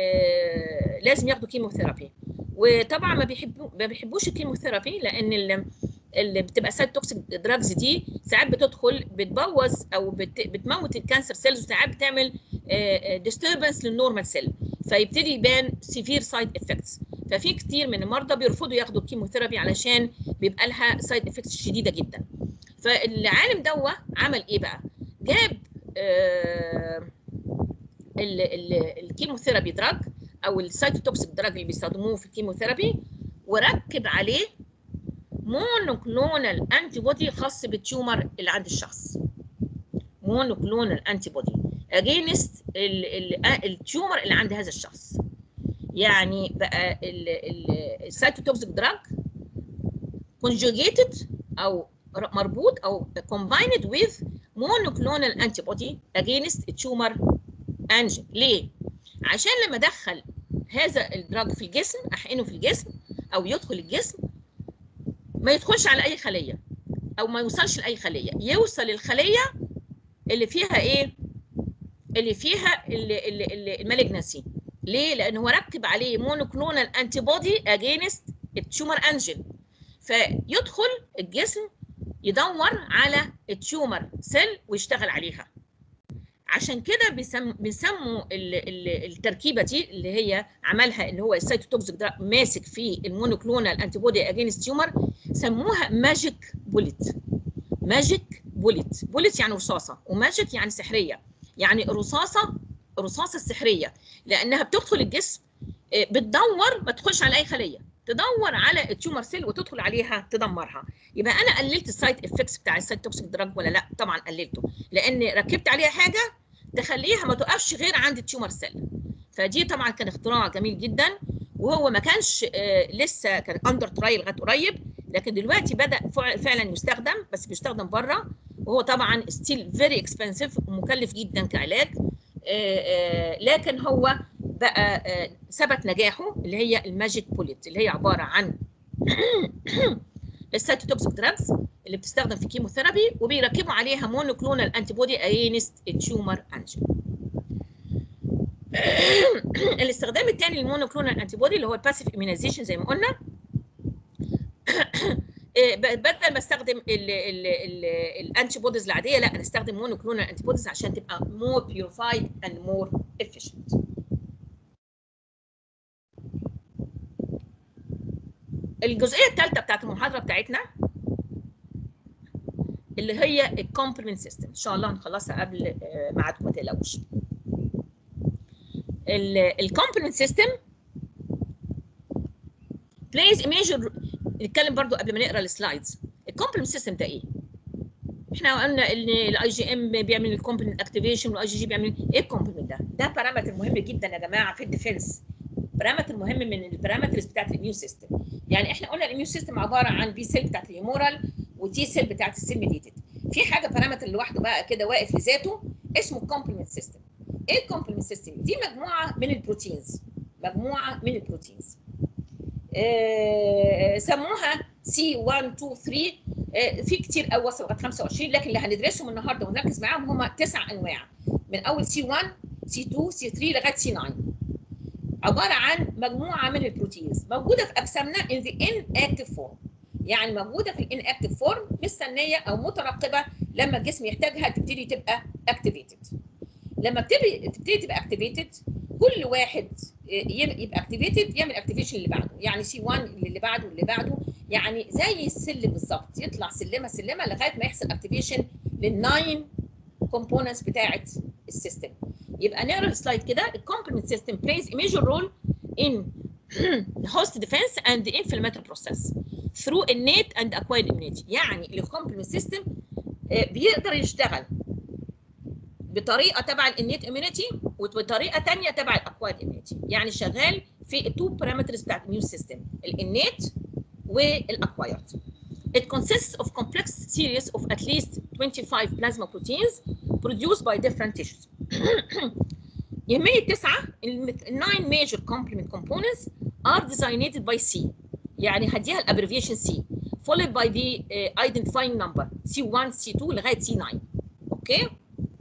آه لازم ياخدوا كيموثيرابي وطبعا ما بيحبوا ما بيحبوش الكيموثيرابي لان اللي, اللي بتبقى سايد توكسيك دراجز دي ساعات بتدخل بتبوظ او بت بتموت الكانسر سيلز وساعات بتعمل ديستربنس للنورمال سيل فيبتدي يبان سيفير سايد افكتس ففي كتير من المرضى بيرفضوا ياخدوا الكيموثيرابي علشان بيبقى لها سايد افكتس شديده جدا فالعالم دوا عمل ايه بقى جاب آه الكيموثيرابي دراج او السايتوتوكسيك دراج اللي بيستخدموه في الكيموثيرابي وركب عليه مونوكلونال انتي بودي خاص بالتيومر اللي عند الشخص مونوكلونال انتي بودي اجينست التيومر اللي عند هذا الشخص يعني بقى السايتوتوكسيك دراج conjugated او مربوط او combined with monoclonal antibody against tumor antigen ليه؟ عشان لما ادخل هذا الدراج في الجسم احقنه في الجسم او يدخل الجسم ما يدخلش على اي خليه او ما يوصلش لاي خليه يوصل الخليه اللي فيها ايه؟ اللي فيها المالجنسي ليه؟ لان هو ركب عليه مونوكلونال انتي بودي اجينست التيومر انجن فيدخل الجسم يدور على التيومر سيل ويشتغل عليها عشان كده بيسم... بيسموا ال... ال... التركيبه دي اللي هي عملها اللي هو السيتوتوكسيك ده ماسك في المونوكلونال انتي بودي اجينست تيومر سموها ماجيك بوليت ماجيك بوليت بوليت يعني رصاصه وماجيك يعني سحريه يعني رصاصه الرصاصه السحريه لانها بتدخل الجسم بتدور ما تدخلش على اي خليه تدور على التيومر سيل وتدخل عليها تدمرها يبقى انا قللت السايد افكتس بتاع السايد توكسيك دراج ولا لا طبعا قللته لان ركبت عليها حاجه تخليها ما تقفش غير عند التيومر سيل فدي طبعا كان اختراع جميل جدا وهو ما كانش آه لسه كان اندر ترايل لغايه قريب لكن دلوقتي بدا فعلا يستخدم بس بيستخدم بره وهو طبعا ستيل فيري اكسبنسيف ومكلف جدا كعلاج آه آه لكن هو بقى ثبت نجاحه اللي هي الماجيك بوليت اللي هي عباره عن السيتوتوكسيك دراجز اللي بتستخدم في كيموثيرابي وبيركبوا عليها مونوكلونال انتي بودي اجينست التيومر انجين الاستخدام الثاني للمونوكلونال انتي بودي اللي هو الباسيف immunization زي ما قلنا إيه، ب- بدل ما استخدم الانتي بوديز العاديه لا انا استخدم مونوكلونال انتي بوديز عشان تبقى more purified and more efficient الجزئيه الثالثه بتاعت المحاضره بتاعتنا اللي هي الكومبلمنت سيستم ان شاء الله هنخلصها قبل آه، ميعادكم ما تقلقوش الكومبلمنت سيستم plays a major نتكلم برضو قبل ما نقرا السلايدز الكومبلمنت سيستم ده ايه احنا قلنا ان الاي جي ام بيعمل الكومبلمنت اكتيفيشن والاي جي جي بيعمل ايه الكومبلمنت ده ده بارامتر مهم جدا يا جماعه في الديفنس بارامتر مهم من البارامترز بتاعت الاميون سيستم يعني احنا قلنا الاميون سيستم عباره عن بي سيل بتاعت الهيمورال وتي سيل بتاعت السيل ميديتد في حاجه بارامتر لوحده بقى كده واقف لذاته اسمه الكومبلمنت سيستم ايه الكومبلمنت سيستم دي مجموعه من البروتينز مجموعه من البروتينز آه، سموها سي 1 2 3 آه، في كتير قوي وصلوا لغايه 25 لكن اللي هندرسهم النهارده ونركز معاهم هم تسع انواع من اول سي 1 سي 2 سي 3 لغايه سي 9 عباره عن مجموعه من البروتينز موجوده في اجسامنا in the inactive form يعني موجوده في الانكتيف فورم مستنيه او مترقبه لما الجسم يحتاجها تبتدي تبقى اكتيفيتد لما بتبتدي تبتدي تبقى اكتيفيتد كل واحد ي- يبقى اكتيفيتد يعمل اكتيفيشن اللي بعده يعني سي 1 اللي بعده اللي بعده يعني زي السلم بالظبط يطلع سلمه سلمه لغايه ما يحصل اكتيفيشن للناين كومبوننتس بتاعه السيستم يبقى نقرا السلايد كده الكومبلمنت سيستم plays a major role in host defense and the inflammatory process through innate and acquired immunity يعني الكومبلمنت سيستم بيقدر يشتغل بطريقه تبع الانيت اميونيتي وبطريقه ثانيه تبع الاكوايرد اميونيتي يعني شغال في التو بارامترز بتاعت الاميون سيستم الانيت والاكوايرد It consists of complex series of at least 25 plasma proteins produced by different tissues. يهمني التسعة ال nine major complement components are designated by C يعني هديها الابريفيشن C followed by the uh, identifying number C1 C2 لغاية C9 اوكي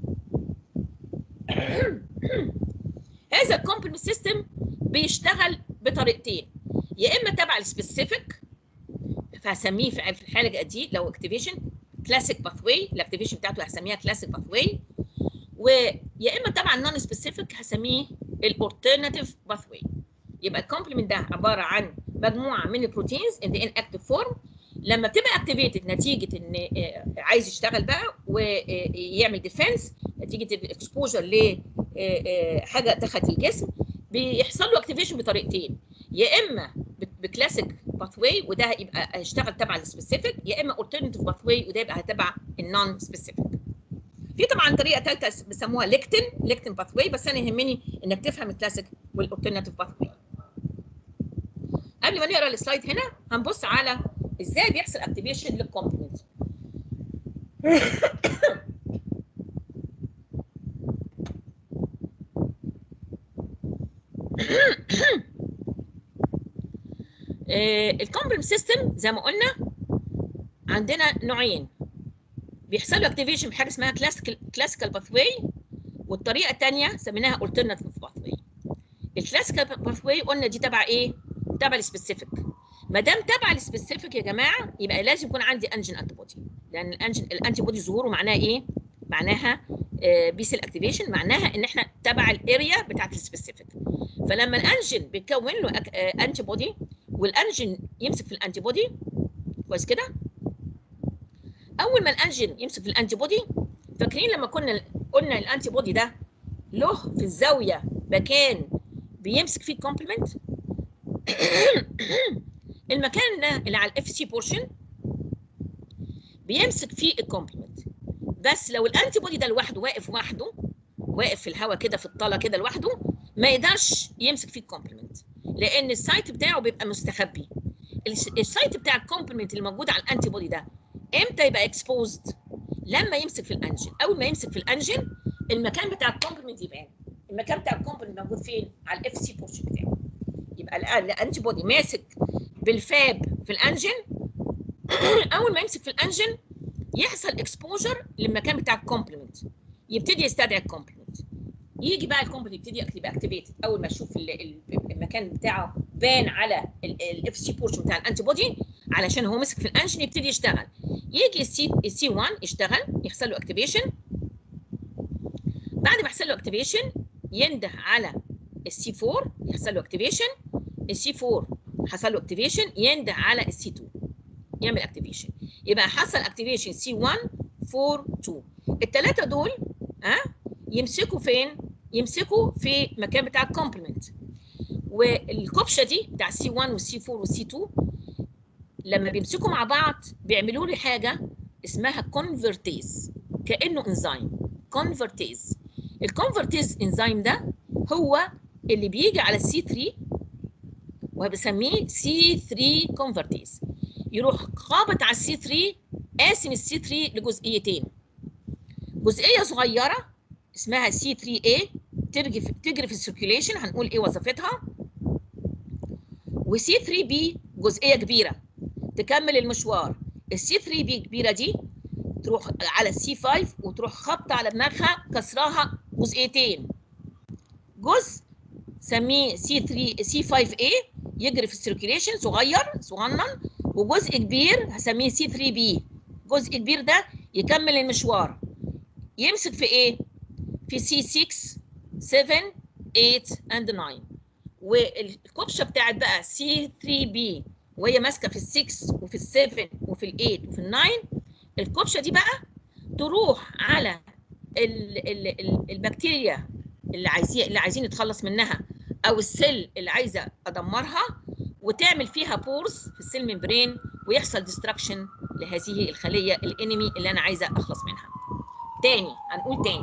هذا الكومبلمنت سيستم بيشتغل بطريقتين يا اما تبع السبيسيفيك فهسميه في في الحاله دي لو اكتيفيشن كلاسيك باث واي الاكتيفيشن بتاعته هسميها كلاسيك باث واي ويا اما تبع النون سبيسيفيك هسميه الاورترناتيف باث واي يبقى الكومبلمنت ده عباره عن مجموعه من البروتينز ان ان اكتيف فورم لما بتبقى اكتيفيتد نتيجه ان آه، عايز يشتغل بقى ويعمل ديفense نتيجه الاكسبوجر ل آه، آه، حاجه دخلت الجسم بيحصل له اكتيفيشن بطريقتين يا اما بكلاسيك باث واي وده هيبقى هيشتغل تبع السبيسيفيك يا اما اولترناتيف باث واي وده يبقى تبع النون سبيسيفيك في طبعا طريقه ثالثه بيسموها ليكتين ليكتين باث واي بس انا يهمني انك تفهم الكلاسيك والاولترناتيف باث واي قبل ما نقرا السلايد هنا هنبص على ازاي بيحصل اكتيفيشن للكومبلمنت الكومبلمنت سيستم زي ما قلنا عندنا نوعين بيحصل له اكتيفيشن بحاجه اسمها كلاسيكال كلاسيكال باث واي والطريقه الثانيه سميناها الترناتيف باث واي الكلاسيكال باث واي قلنا دي تبع ايه؟ تبع السبيسيفيك ما دام تبع السبيسيفيك يا جماعه يبقى لازم يكون عندي انجن انتي بودي لان الانجن الانتي بودي ظهوره معناها ايه؟ معناها بي سيل اكتيفيشن معناها ان احنا تبع الاريا بتاعت السبيسيفيك فلما الانجن بيكون له انتي بودي والانجن يمسك في الانتي بودي كويس كده اول ما الانجن يمسك في الانتي بودي فاكرين لما كنا قلنا الانتي بودي ده له في الزاويه مكان بيمسك فيه الكومبلمنت المكان ده اللي على الاف سي بورشن بيمسك فيه الكومبلمنت بس لو الانتي بودي ده لوحده واقف وحده واقف في الهواء كده في الطاله كده لوحده ما يقدرش يمسك فيه الكومبلمنت لان السايت بتاعه بيبقى مستخبي السايت بتاع الكومبلمنت اللي موجود على الانتي بودي ده امتى يبقى اكسبوزد لما يمسك في الانجن اول ما يمسك في الانجن المكان بتاع الكومبلمنت يبان المكان بتاع الكومبلمنت موجود فين على الاف سي بورشن بتاعه يبقى الان الانتي بودي ماسك بالفاب في الانجن اول ما يمسك في الانجن يحصل اكسبوجر للمكان بتاع الكومبلمنت يبتدي يستدعي الكومبلمنت يجي بقى الكومبلمنت يبتدي يبقى اكتيفيتد اول ما يشوف ال- ال- المكان بتاعه بان على الاف سي بورشن بتاع الانتي بودي علشان هو مسك في الانجن يبتدي يشتغل يجي السي السي 1 يشتغل يحصل له اكتيفيشن بعد ما يحصل له اكتيفيشن ينده على السي 4 يحصل له اكتيفيشن السي 4 حصل له اكتيفيشن ينده على السي 2 يعمل اكتيفيشن يبقى حصل اكتيفيشن سي 1 4 2 الثلاثه دول ها أه؟ يمسكوا فين يمسكوا في مكان بتاع الكومبلمنت والكبشه دي بتاع السي 1 والسي 4 والسي 2 لما بيمسكوا مع بعض بيعملوا لي حاجه اسمها كونفرتيز كانه انزيم كونفرتيز الكونفرتيز انزيم ده هو اللي بيجي على السي 3 وبسميه سي 3 كونفرتيز يروح خابط على السي 3 قاسم السي 3 لجزئيتين جزئيه صغيره اسمها سي 3 a تجري في تجري في السيركيوليشن هنقول ايه وظيفتها وسي 3 b جزئيه كبيره تكمل المشوار السي 3 b كبيره دي تروح على السي 5 وتروح خبطه على دماغها كسراها جزئيتين جزء سميه سي 3 سي 5 a يجري في السيركيوليشن صغير صغنن وجزء كبير هسميه سي 3 b جزء كبير ده يكمل المشوار يمسك في ايه في سي 6 7 8 and 9 والكبشه بتاعت بقى سي 3 b وهي ماسكه في ال 6 وفي ال 7 وفي ال 8 وفي ال 9 الكبشه دي بقى تروح على ال ال ال البكتيريا اللي عايزين اللي عايزين نتخلص منها او السيل اللي عايزه ادمرها وتعمل فيها بورز في السيل ممبرين ويحصل ديستراكشن لهذه الخليه الانمي اللي انا عايزه اخلص منها. تاني هنقول تاني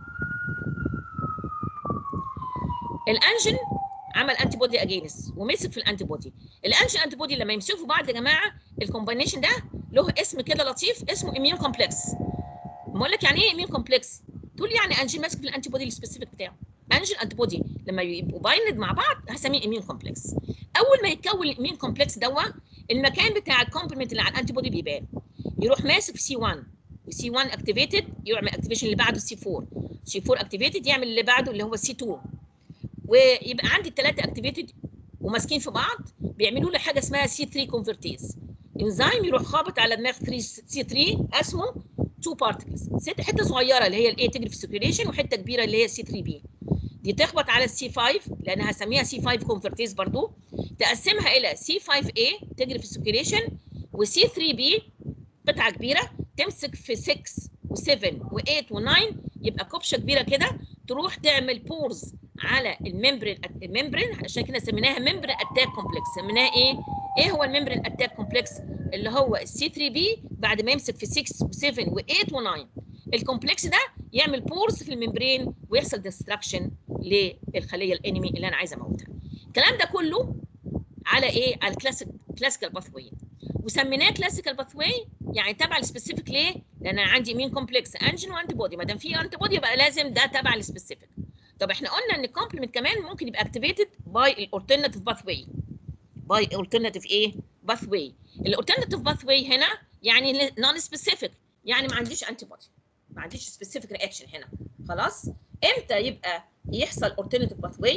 الانجن عمل انتي بودي اجينس ومسك في الانتي بودي الانجن انتي بودي لما يمسكوا في بعض يا جماعه الكومبينيشن ده له اسم كده لطيف اسمه اميون كومبلكس بقول لك يعني ايه اميون كومبلكس تقول لي يعني انجن ماسك في الانتي بودي السبيسيفيك بتاعه انجن انتي بودي لما يبقوا بايند مع بعض هسميه اميون كومبلكس اول ما يتكون الاميون كومبلكس دوا المكان بتاع الكومبلمنت اللي على الانتي بودي بيبان يروح ماسك في سي 1 وسي 1 اكتيفيتد يعمل اكتيفيشن اللي بعده سي 4 سي 4 اكتيفيتد يعمل اللي بعده اللي هو سي 2 ويبقى عندي الثلاثه اكتيفيتد وماسكين في بعض بيعملوا لي حاجه اسمها سي 3 كونفرتيز انزيم يروح خابط على دماغ 3 سي 3 اسمه 2 بارتكلز حته صغيره اللي هي الاي تجري في السيركيوليشن وحته كبيره اللي هي سي 3 بي دي تخبط على السي 5 لان هسميها سي 5 كونفرتيز برضو تقسمها الى سي 5 a تجري في السيركيوليشن وسي 3 بي قطعه كبيره تمسك في 6 و7 و8 و9 يبقى كبشه كبيره كده تروح تعمل بورز على الممبرين الممبرين عشان كده سميناها ممبرين اتاك كومبلكس سميناها ايه؟ ايه هو الممبرين اتاك كومبلكس؟ اللي هو السي 3 بي بعد ما يمسك في 6 و7 و8 و9 الكومبلكس ده يعمل بورز في الممبرين ويحصل ديستراكشن للخليه الانمي اللي انا عايزه اموتها. الكلام ده كله على ايه؟ على الكلاسيك كلاسيكال باثوي وسميناه كلاسيكال باثوي يعني تبع السبيسيفيك ليه؟ لان انا عندي مين كومبلكس انجن وانتي بودي ما دام في انتي بودي يبقى لازم ده تبع السبيسيفيك. طب احنا قلنا ان الكومبلمنت كمان ممكن يبقى اكتيفيتد باي الالترناتيف باثوي باي الالترناتيف ايه؟ باثوي الالترناتيف باثوي هنا يعني نون سبيسيفيك يعني ما عنديش انتي بودي ما عنديش سبيسيفيك رياكشن هنا خلاص امتى يبقى يحصل الالترناتيف باثوي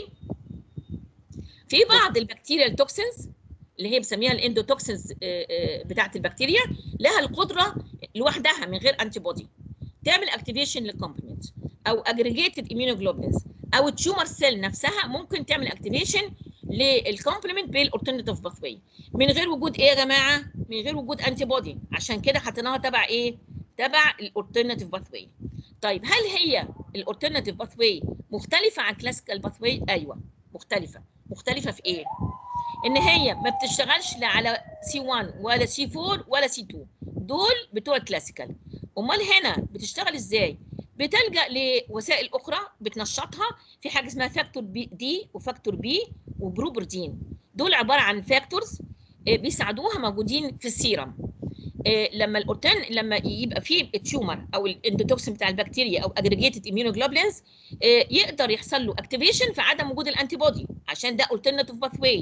في بعض البكتيريا التوكسينز اللي هي بسميها الاندوتوكسينز بتاعت البكتيريا لها القدره لوحدها من غير انتي بودي تعمل اكتيفيشن للكومبلمنت او اجريجيتد immunoglobulins او التيومر سيل نفسها ممكن تعمل اكتيفيشن للكومبلمنت بالالترناتيف باثوي من غير وجود ايه يا جماعه من غير وجود انتي بودي عشان كده حطيناها تبع ايه تبع الالترناتيف باثوي طيب هل هي الالترناتيف باثوي مختلفه عن كلاسيكال باثوي ايوه مختلفه مختلفه في ايه ان هي ما بتشتغلش لا على سي 1 ولا سي 4 ولا سي 2 دول بتوع الكلاسيكال امال هنا بتشتغل ازاي بتلجا لوسائل اخرى بتنشطها في حاجه اسمها فاكتور بي دي وفاكتور بي وبروبردين دول عباره عن فاكتورز بيساعدوها موجودين في السيرم لما الاورتان لما يبقى فيه التيومر او الاندوتوكسين بتاع البكتيريا او اجريجيتد immunoglobulins يقدر يحصل له اكتيفيشن في عدم وجود الانتي بودي عشان ده الترناتيف باث واي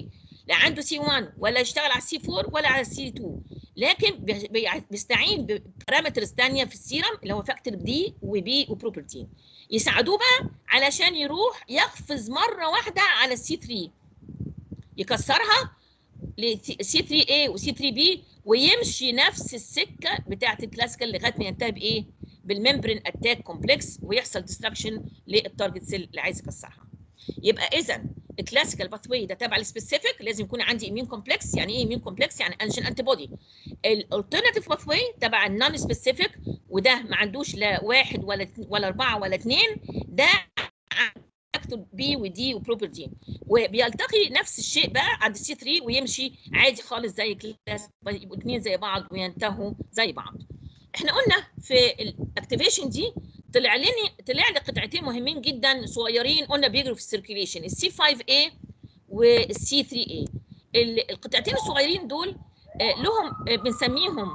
لا عنده سي 1 ولا يشتغل على السي 4 ولا على السي 2 لكن بي- بي- بيستعين ببارامترز ثانيه في السيرم اللي هو فاكتور دي وبي وبروبرتين يساعدوه بقى علشان يروح يقفز مره واحده على السي 3 يكسرها لسي 3 a وسي 3 b ويمشي نفس السكه بتاعه الكلاسيكال لغايه ما ينتهي بايه؟ بالممبرين اتاك كومبلكس ويحصل ديستراكشن للتارجت سيل اللي عايز يكسرها. يبقى اذا الكلاسيكال باث واي ده تبع السبيسيفيك لازم يكون عندي اميون كومبلكس يعني ايه اميون كومبلكس يعني انجن انتي بودي الالترناتيف باث واي تبع النون سبيسيفيك وده ما عندوش لا واحد ولا ولا اربعه ولا اثنين ده فاكتور بي ودي وبروبرتين وبيلتقي نفس الشيء بقى عند السي 3 ويمشي عادي خالص زي كلاس يبقوا اثنين زي بعض وينتهوا زي بعض احنا قلنا في الاكتيفيشن دي طلع لي طلع لي قطعتين مهمين جدا صغيرين قلنا بيجروا في السيركيليشن السي 5 a والسي 3 a القطعتين الصغيرين دول آه، لهم آه، بنسميهم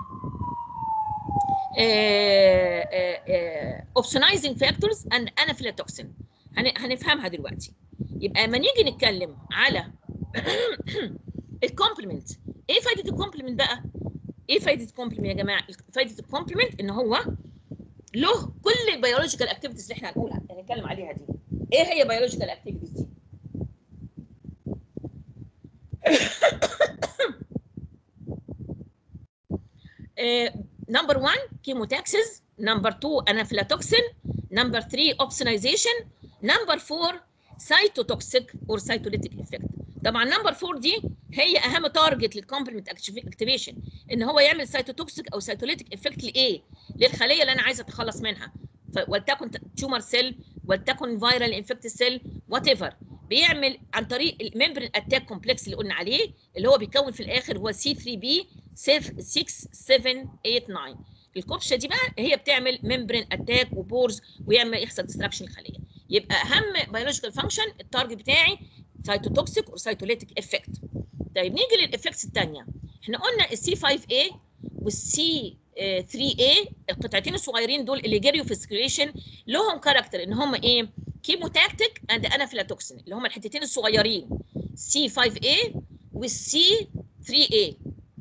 اوبسونايزنج فاكتورز اند انافيلاتوكسين هنفهمها دلوقتي يبقى لما نيجي نتكلم على الكومبلمنت ايه فايده الكومبلمنت بقى ايه فايده الكومبلمنت يا جماعه فايده الكومبلمنت ان هو له كل البيولوجيكال اكتيفيتيز اللي احنا هنقولها هنتكلم عليها دي ايه هي بيولوجيكال اكتيفيتيز دي نمبر 1 كيموتاكسز نمبر 2 انافيلاتوكسين نمبر 3 اوبسونايزيشن نمبر 4 سايتوتوكسيك اور سايتوليتيك افكت طبعا نمبر 4 دي هي اهم تارجت للكومبلمنت اكتيفيشن ان هو يعمل سايتوتوكسيك او سايتوليتيك افكت لايه للخليه اللي انا عايزه اتخلص منها ف- ولتكن تيومر سيل ولتكن فيرال انفكت سيل وات ايفر بيعمل عن طريق الممبرين اتاك كومبلكس اللي قلنا عليه اللي هو بيكون في الاخر هو سي 3 بي 6 7 8 9 الكبشه دي بقى هي بتعمل ممبرين اتاك وبورز ويعمل يحصل ديستراكشن الخليه يبقى اهم بيولوجيكال فانكشن التارجت بتاعي سايتوتوكسيك وسايتوليتيك افكت طيب نيجي للافكتس الثانيه احنا قلنا السي 5 a والسي 3 a القطعتين الصغيرين دول اللي جريوا في السكريشن لهم كاركتر ان هم ايه كيموتاكتيك اند انافيلاتوكسين اللي هم الحتتين الصغيرين سي 5 a والسي 3 a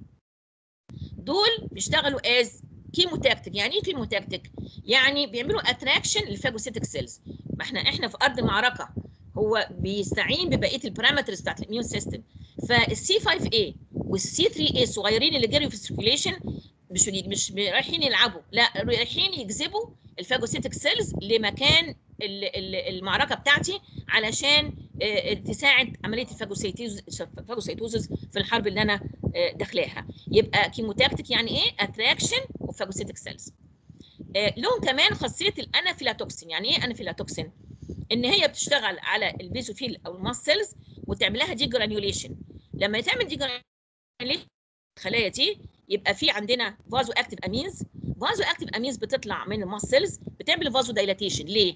دول بيشتغلوا از كيموتاكتيك يعني ايه كيموتاكتيك يعني بيعملوا اتراكشن للفاجوسيتك سيلز ما احنا احنا في ارض المعركه هو بيستعين ببقيه البارامترز بتاعت الاميون سيستم فالسي 5 a والسي 3 a الصغيرين اللي جريوا في السيركيليشن مش مش رايحين يلعبوا لا رايحين يجذبوا الفاجوسيتك سيلز لمكان ال- ال- المعركه بتاعتي علشان آه، تساعد عمليه الفاجوسيتوز الفاجوسيتوزز في الحرب اللي انا آه، داخلاها يبقى كيموتاكتيك يعني ايه اتراكشن اوف فاجوسيتك سيلز لهم كمان خاصيه الانافيلاتوكسين يعني ايه انافيلاتوكسين ان هي بتشتغل على البيزوفيل او الماست سيلز وتعمل لها دي جرانيوليشن لما يتعمل دي جرانيوليشن الخلايا دي يبقى في عندنا فازو اكتيف امينز فازو اكتيف امينز بتطلع من الماست سيلز بتعمل فازو دايلاتيشن ليه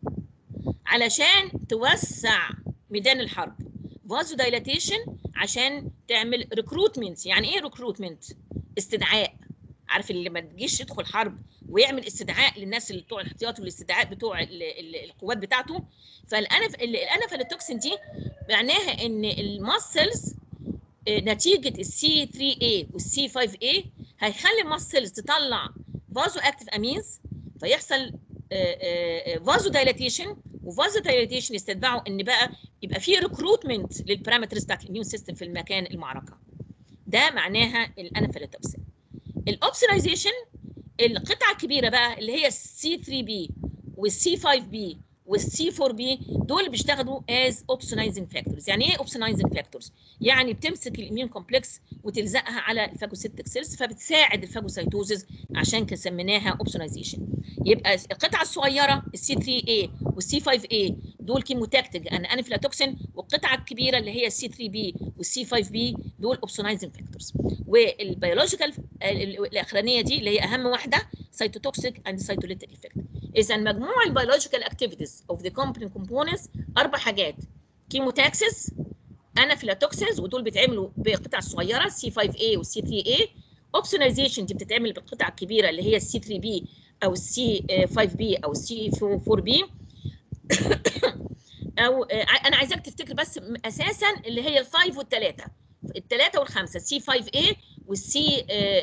علشان توسع ميدان الحرب فازو دايلاتيشن عشان تعمل ريكروتمنت يعني ايه ريكروتمنت استدعاء عارف اللي ما تجيش يدخل حرب ويعمل استدعاء للناس اللي بتوع الاحتياط والاستدعاء بتوع ال- ال- القوات بتاعته فالانف الانافيلاتوكسين دي معناها ان الماسلز نتيجه السي 3 a والسي 5 a هيخلي الماسلز تطلع فازو اكتيف امينز فيحصل فازو دايلاتيشن وفازو دايلاتيشن يستتبعوا ان بقى يبقى في ريكروتمنت للبارامترز بتاعت الاميون سيستم في المكان المعركه ده معناها الانافيلاتوكسين الاوبسونايزيشن القطعه الكبيره بقى اللي هي السي 3 بي والسي 5 بي والسي 4 بي دول بيشتغلوا از اوبسونايزنج فاكتورز يعني ايه اوبسونايزنج فاكتورز يعني بتمسك الاميون كومبلكس وتلزقها على الفاجوسيتك سيلز فبتساعد الفاجوسيتوزز عشان كده سميناها اوبسونايزيشن يبقى القطعه الصغيره السي 3 a والسي 5 a دول كيموتاكتيك ان انفلاتوكسين والقطعه الكبيره اللي هي السي 3 b والسي 5 b دول اوبسونايزنج فاكتورز والبيولوجيكال الاخرانيه دي اللي هي اهم واحده سيتوتوكسيك اند سيتوليتيك افكت اذا مجموع البيولوجيكال اكتيفيتيز اوف ذا كومبوننت كومبوننتس اربع حاجات كيموتاكسس انافيلاتوكسيز ودول بيتعملوا بقطع صغيره سي 5 a والسي 3 a اوبسونايزيشن دي بتتعمل بالقطع الكبيره اللي هي السي 3 b او السي 5 b او السي 4 b او آه، انا عايزاك تفتكر بس م- اساسا اللي هي الفايف والثلاثه الثلاثه والخمسه سي 5 a والسي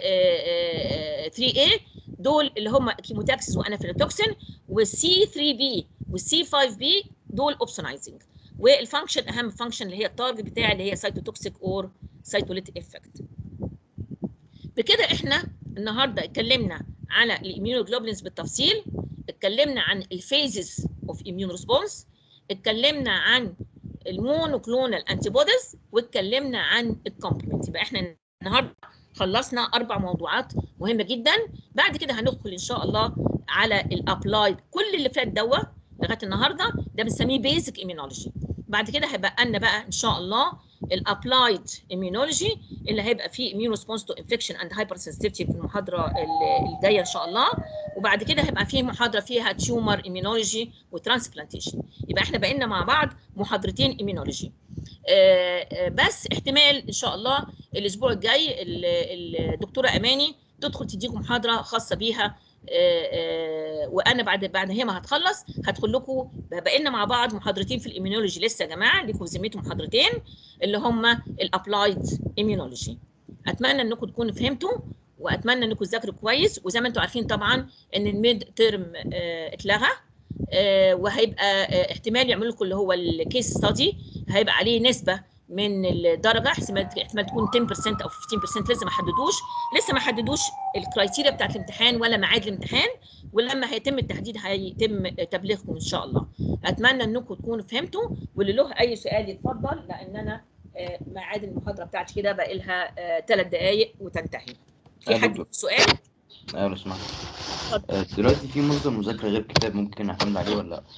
3 a دول اللي هم كيموتاكسيس وانافيلوتوكسين والسي 3 b والسي 5 b دول اوبسونايزنج والفانكشن اهم فانكشن اللي هي التارجت بتاعي اللي هي سايتوتوكسيك اور سايتوليتيك افكت بكده احنا النهارده اتكلمنا على الاميونوجلوبولينز بالتفصيل اتكلمنا عن الفيزز اوف اميون ريسبونس اتكلمنا عن المونوكلونال انتي بوديز واتكلمنا عن الكومبلمنت يبقى احنا النهارده خلصنا اربع موضوعات مهمه جدا بعد كده هندخل ان شاء الله على الابلايد كل اللي فات دوا لغايه النهارده ده بنسميه بيزك ايميونولوجي بعد كده هيبقى لنا بقى ان شاء الله الابلايد ايميونولوجي اللي هيبقى فيه اميون ريسبونس تو انفكشن اند هايبر سنسيتيفيتي في المحاضره الجايه ان شاء الله وبعد كده هيبقى فيه محاضره فيها تيومر ايميونولوجي وترانسبلانتيشن يبقى احنا بقينا مع بعض محاضرتين ايميونولوجي بس احتمال ان شاء الله الاسبوع الجاي الدكتوره اماني تدخل تديكم محاضره خاصه بيها وانا بعد بعد هي ما هتخلص هدخل لكم بقينا مع بعض محاضرتين في الاميونولوجي لسه يا جماعه ليكم ذمتهم محاضرتين اللي هم الابلايد اميونولوجي اتمنى انكم تكونوا فهمتوا واتمنى انكم تذاكروا كويس وزي ما انتم عارفين طبعا ان الميد ترم اتلغى وهيبقى احتمال يعملوا لكم اللي هو الكيس ستادي هيبقى عليه نسبه من الدرجه احتمال احتمال تكون 10% او 15% لسه ما حددوش لسه ما حددوش الكرايتيريا بتاعت الامتحان ولا ميعاد الامتحان ولما هيتم التحديد هيتم تبليغكم ان شاء الله اتمنى انكم تكونوا فهمتوا واللي له اي سؤال يتفضل لان انا ميعاد المحاضره بتاعتي كده باقي لها ثلاث دقائق وتنتهي في أيوة حد دكتور. سؤال ايوه لو سمحت اتفضل. آه، دلوقتي في مصدر مذاكره غير كتاب ممكن اعتمد عليه ولا لا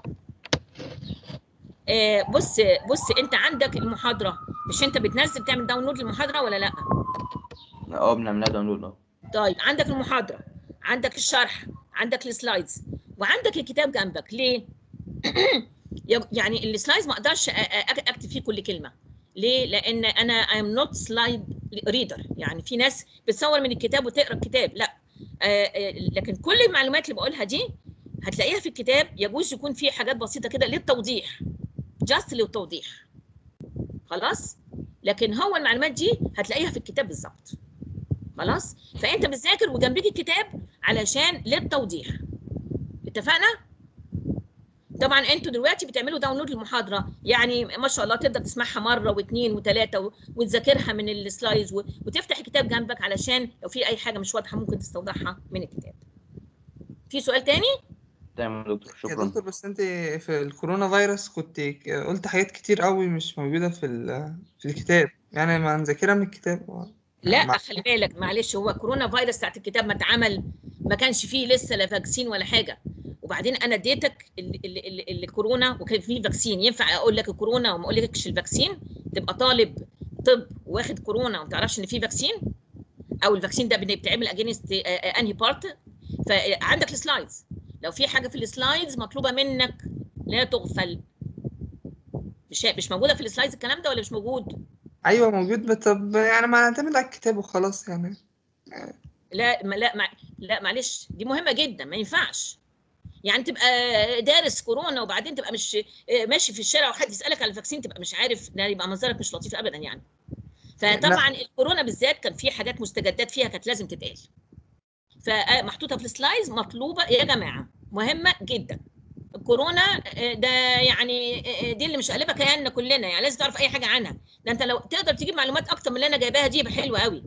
آه، بص بص انت عندك المحاضره مش انت بتنزل تعمل داونلود للمحاضره ولا لا اه بنعملها داونلود اه طيب عندك المحاضره عندك الشرح عندك السلايدز وعندك الكتاب جنبك ليه يعني السلايدز ما اقدرش أ- أ- اكتب فيه كل كلمه ليه لان انا ام نوت سلايد ريدر يعني في ناس بتصور من الكتاب وتقرا الكتاب لا آه، آه، لكن كل المعلومات اللي بقولها دي هتلاقيها في الكتاب يجوز يكون في حاجات بسيطه كده للتوضيح جاست للتوضيح خلاص لكن هو المعلومات دي هتلاقيها في الكتاب بالظبط خلاص فانت بتذاكر وجنبك الكتاب علشان للتوضيح اتفقنا طبعا انتوا دلوقتي بتعملوا داونلود للمحاضره يعني ما شاء الله تقدر تسمعها مره واثنين وثلاثه و- وتذاكرها من السلايدز و- وتفتح الكتاب جنبك علشان لو في اي حاجه مش واضحه ممكن تستوضحها من الكتاب في سؤال تاني تمام يا دكتور يا شكرا دكتور بس انت في الكورونا فيروس كنت قلت حاجات كتير قوي مش موجودة في ال- في الكتاب يعني ما نذاكرها من الكتاب لا مع- خلي بالك معلش هو كورونا فيروس بتاعت الكتاب ما اتعمل ما كانش فيه لسه لا فاكسين ولا حاجه وبعدين انا اديتك ال- ال- ال- الكورونا وكان فيه فاكسين ينفع اقول لك الكورونا وما اقولكش الفاكسين تبقى طالب طب واخد كورونا وما تعرفش ان فيه فاكسين او الفاكسين ده بيتعمل اجينست انهي بارت فعندك السلايدز لو في حاجه في السلايدز مطلوبه منك لا تغفل مش مش موجوده في السلايدز الكلام ده ولا مش موجود ايوه موجود بس طب يعني ما نعتمد على الكتاب وخلاص يعني لا ما لا ما لا معلش دي مهمه جدا ما ينفعش يعني تبقى دارس كورونا وبعدين تبقى مش ماشي في الشارع وحد يسالك على الفاكسين تبقى مش عارف ده يبقى منظرك مش لطيف ابدا يعني فطبعا الكورونا بالذات كان في حاجات مستجدات فيها كانت لازم تتقال فمحطوطه في السلايدز مطلوبه يا جماعه مهمه جدا الكورونا آه، ده يعني آه، دي اللي مش قلبها كياننا كلنا يعني لازم تعرف اي حاجه عنها ده انت لو تقدر تجيب معلومات اكتر من اللي انا جايباها دي يبقى حلوه قوي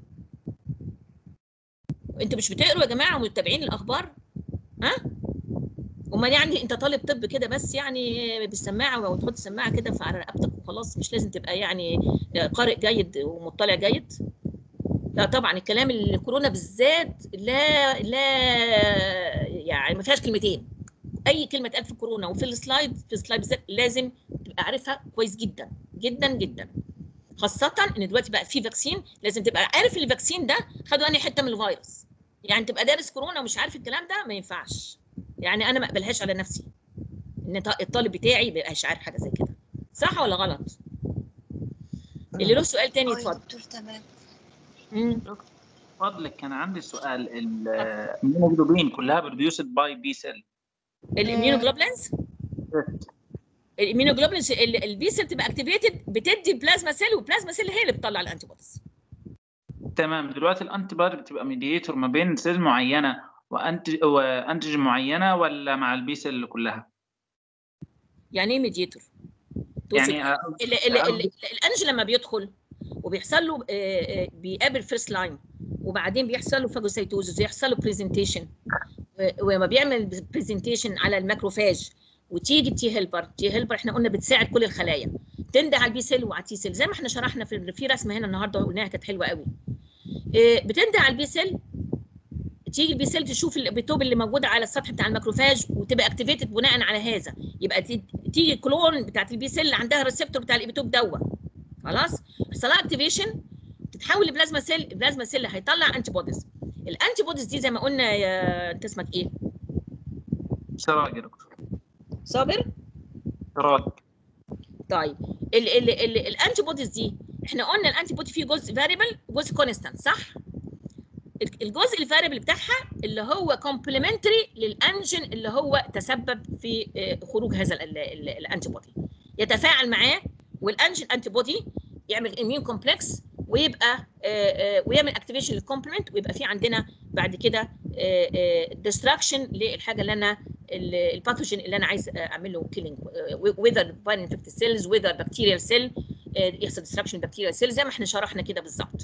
انتوا مش بتقروا يا جماعه ومتابعين الاخبار ها امال يعني انت طالب طب كده بس يعني بالسماعه وتحط سماعه كده في على رقبتك وخلاص مش لازم تبقى يعني قارئ جيد ومطلع جيد لا طبعا الكلام الكورونا بالذات لا لا يعني ما فيهاش كلمتين اي كلمه اتقال في الكورونا وفي السلايد في السلايد بالذات لازم تبقى عارفها كويس جدا جدا جدا خاصة ان دلوقتي بقى في فاكسين لازم تبقى عارف الفاكسين ده خدوا انهي حتة من الفيروس يعني تبقى دارس كورونا ومش عارف الكلام ده ما ينفعش يعني انا ما اقبلهاش على نفسي ان ط- الطالب بتاعي ما يبقاش عارف حاجة زي كده صح ولا غلط اللي له سؤال تاني اه يا اتفضل دكتور تمام مم. فضلك كان عندي سؤال الهيموجلوبين كلها بروديوسد باي بي سيل الاميونوجلوبولينز الاميونوجلوبولين البي سيل تبقى اكتيفيتد بتدي البلازما سيل والبلازما سيل هي اللي بتطلع الانتي بوديز تمام دلوقتي الانتي بودي بتبقى ميديتور ما بين سيل معينه وانتج وانتيجين معينه ولا مع البي سيل كلها؟ يعني ايه ميديتور يعني آه، ال- ال- ال- الانج لما بيدخل وبيحصل له آه، آه، بيقابل فيرست لاين وبعدين بيحصل له فاجوسيتوزس ويحصل له برزنتيشن وما بيعمل برزنتيشن على الماكروفاج وتيجي التي هيلبر تي هيلبر احنا قلنا بتساعد كل الخلايا تنده على البي سيل وعلى التي سيل زي ما احنا شرحنا في في رسمه هنا النهارده وقلناها كانت حلوه قوي آه، بتنده على البي سيل تيجي البي سيل تشوف الابيتوب اللي موجود على السطح بتاع الماكروفاج وتبقى اكتيفيتد بناء على هذا يبقى تي- تيجي كلون بتاعت البي سيل اللي عندها الريسبتور بتاع الابيتوب دوا خلاص يحصل لها اكتيفيشن تتحول لبلازما سيل البلازما سيل هيطلع انتي بوديز الانتي بوديز دي زي ما قلنا يا انت اسمك ايه سراج يا دكتور صابر سراج طيب ال ال ال الانتي بوديز دي احنا قلنا الانتي بودي فيه جزء فاريبل وجزء كونستانت صح ال- الجزء الفاريبل بتاعها اللي هو كومبلمنتري للانجن اللي هو تسبب في آه، خروج هذا ال- ال- الانتي بودي يتفاعل معاه والانجن انتي بودي يعمل اميون كومبلكس ويبقى آه، آه، ويعمل اكتيفيشن للكومبلمنت ويبقى في عندنا بعد كده ديستراكشن للحاجه اللي انا ال- الباثوجين اللي انا عايز اعمل له كيلينج وذر فاين انفكتد سيلز وذر بكتيريال سيل يحصل ديستراكشن بكتيريال سيل زي ما احنا شرحنا كده بالظبط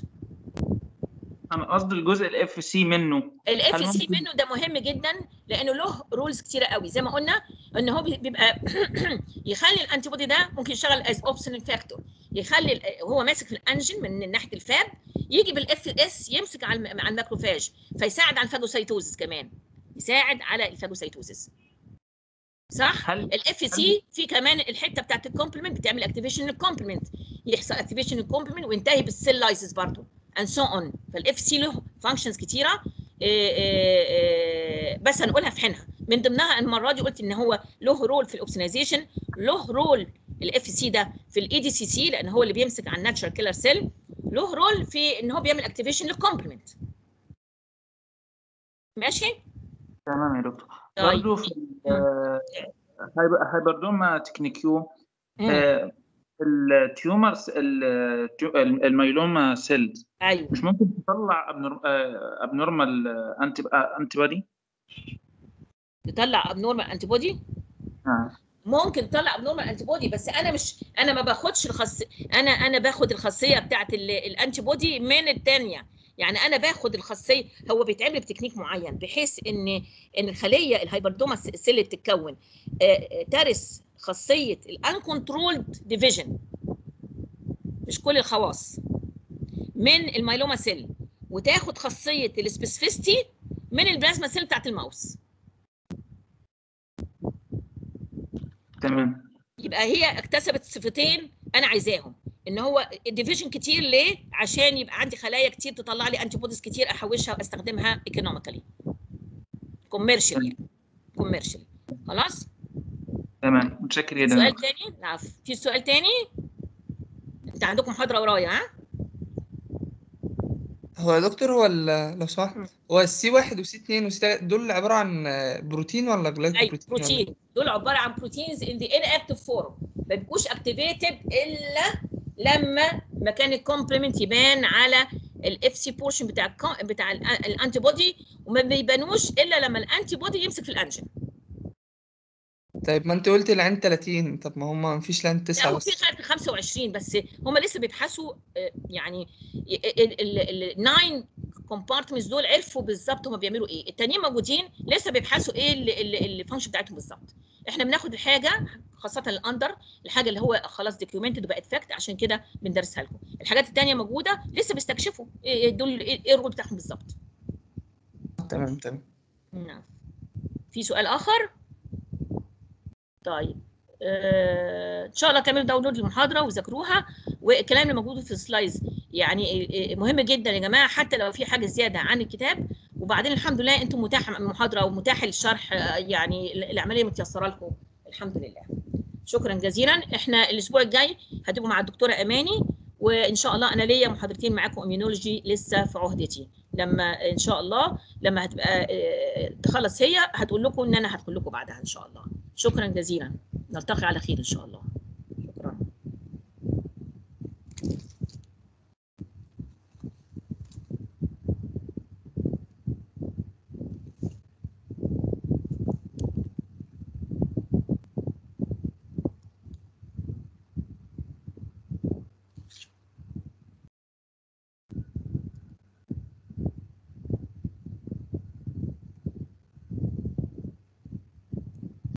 انا قصدي الجزء الاف سي منه الاف هل سي ممكن- منه ده مهم جدا لانه له رولز كتيره قوي زي ما قلنا ان هو بي- بيبقى يخلي الانتي بودي ده ممكن يشتغل از اوبسونال فاكتور يخلي ال- هو ماسك في الانجن من ناحيه الفاب يجي بالاف اس يمسك على الم- على الماكروفاج فيساعد على الفاجوسيتوزس كمان يساعد على الفاجوسيتوزس صح هل الاف سي في كمان الحته بتاعت الكومبلمنت بتعمل اكتيفيشن للكومبلمنت يحصل اكتيفيشن للكومبلمنت وينتهي بالسيل لايسيس برضه اند سو اون فالاف سي له فانكشنز كتيره إيه إيه إيه بس هنقولها في حينها من ضمنها المره دي قلت ان هو له رول في الاوبسونايزيشن له رول الاف سي ده في الاي دي سي سي لان هو اللي بيمسك على الناتشرال كيلر سيل له رول في ان هو بيعمل اكتيفيشن للكومبلمنت ماشي تمام يا دكتور طيب برضه في آه، هايبر- هايبردوما تكنيكيو مم. آه، التيومرز ال- الميلوما سيلز ايوه مش ممكن تطلع ابنورمال انتي انتي بودي تطلع ابنورمال انتي بودي ممكن تطلع ابنورمال انتي بودي بس انا مش انا ما باخدش الخاص انا انا باخد الخاصيه بتاعت الانتي بودي من الثانيه يعني انا باخد الخاصيه هو بيتعمل بتكنيك معين بحيث ان ان الخليه الهايبردوما سيل اللي بتتكون آه، آه، ترث خاصيه الانكونترولد ديفيجن مش كل الخواص من الميلوما سيل وتاخد خاصيه السبيسيفيستي من البلازما سيل بتاعت الماوس تمام يبقى هي اكتسبت صفتين انا عايزاهم ان هو الديفيجن كتير ليه عشان يبقى عندي خلايا كتير تطلع لي انتي بوديز كتير احوشها واستخدمها ايكونوميكالي كوميرشال يعني كوميرشال خلاص تمام متشكر جدا سؤال تاني العفو في سؤال تاني انت عندكم محاضره ورايا ها هو يا دكتور هو ال- لو سمحت مم. هو السي واحد وسي اتنين وسي تلاتة دول عبارة عن آه، بروتين ولا جلايكو اي بروتين ولا بروتين دول عباره عن بروتينز ان ذا اناكتيف فورم ما بيبقوش اكتيفيتد الا لما مكان الكومبلمنت يبان على الاف سي بورشن بتاع الكو- بتاع الانتي بودي وما بيبانوش الا لما الانتي بودي يمسك في الانجن طيب ما انت قلت العين 30 طب ما هم ما فيش لعين لا 9 هو بس في خلق 25 بس هم لسه بيبحثوا آه، يعني الناين كومبارتمنتس دول عرفوا بالظبط هم بيعملوا ايه التانيين موجودين لسه بيبحثوا ايه الفانكشن بتاعتهم بالظبط احنا بناخد الحاجه خاصه الاندر الحاجه اللي هو خلاص دوكيومنتد وبقت فاكت عشان كده بندرسها لكم الحاجات التانيه موجوده لسه بيستكشفوا ايه دول ايه إيه الرول بتاعهم بالظبط تمام تمام نعم في سؤال اخر طيب آه، ان شاء الله تعملوا داونلود للمحاضره وذاكروها والكلام اللي موجود في السلايدز يعني آه، آه، مهم جدا يا جماعه حتى لو في حاجه زياده عن الكتاب وبعدين الحمد لله انتم متاح المحاضره ومتاح الشرح آه، يعني العمليه متيسره لكم الحمد لله شكرا جزيلا احنا الاسبوع الجاي هتبقوا مع الدكتوره اماني وان شاء الله انا ليا محاضرتين معاكم اميونولوجي لسه في عهدتي لما ان شاء الله لما هتبقى آه، تخلص هي هتقول لكم ان انا هدخل لكم بعدها ان شاء الله شكرا جزيلا نلتقي على خير ان شاء الله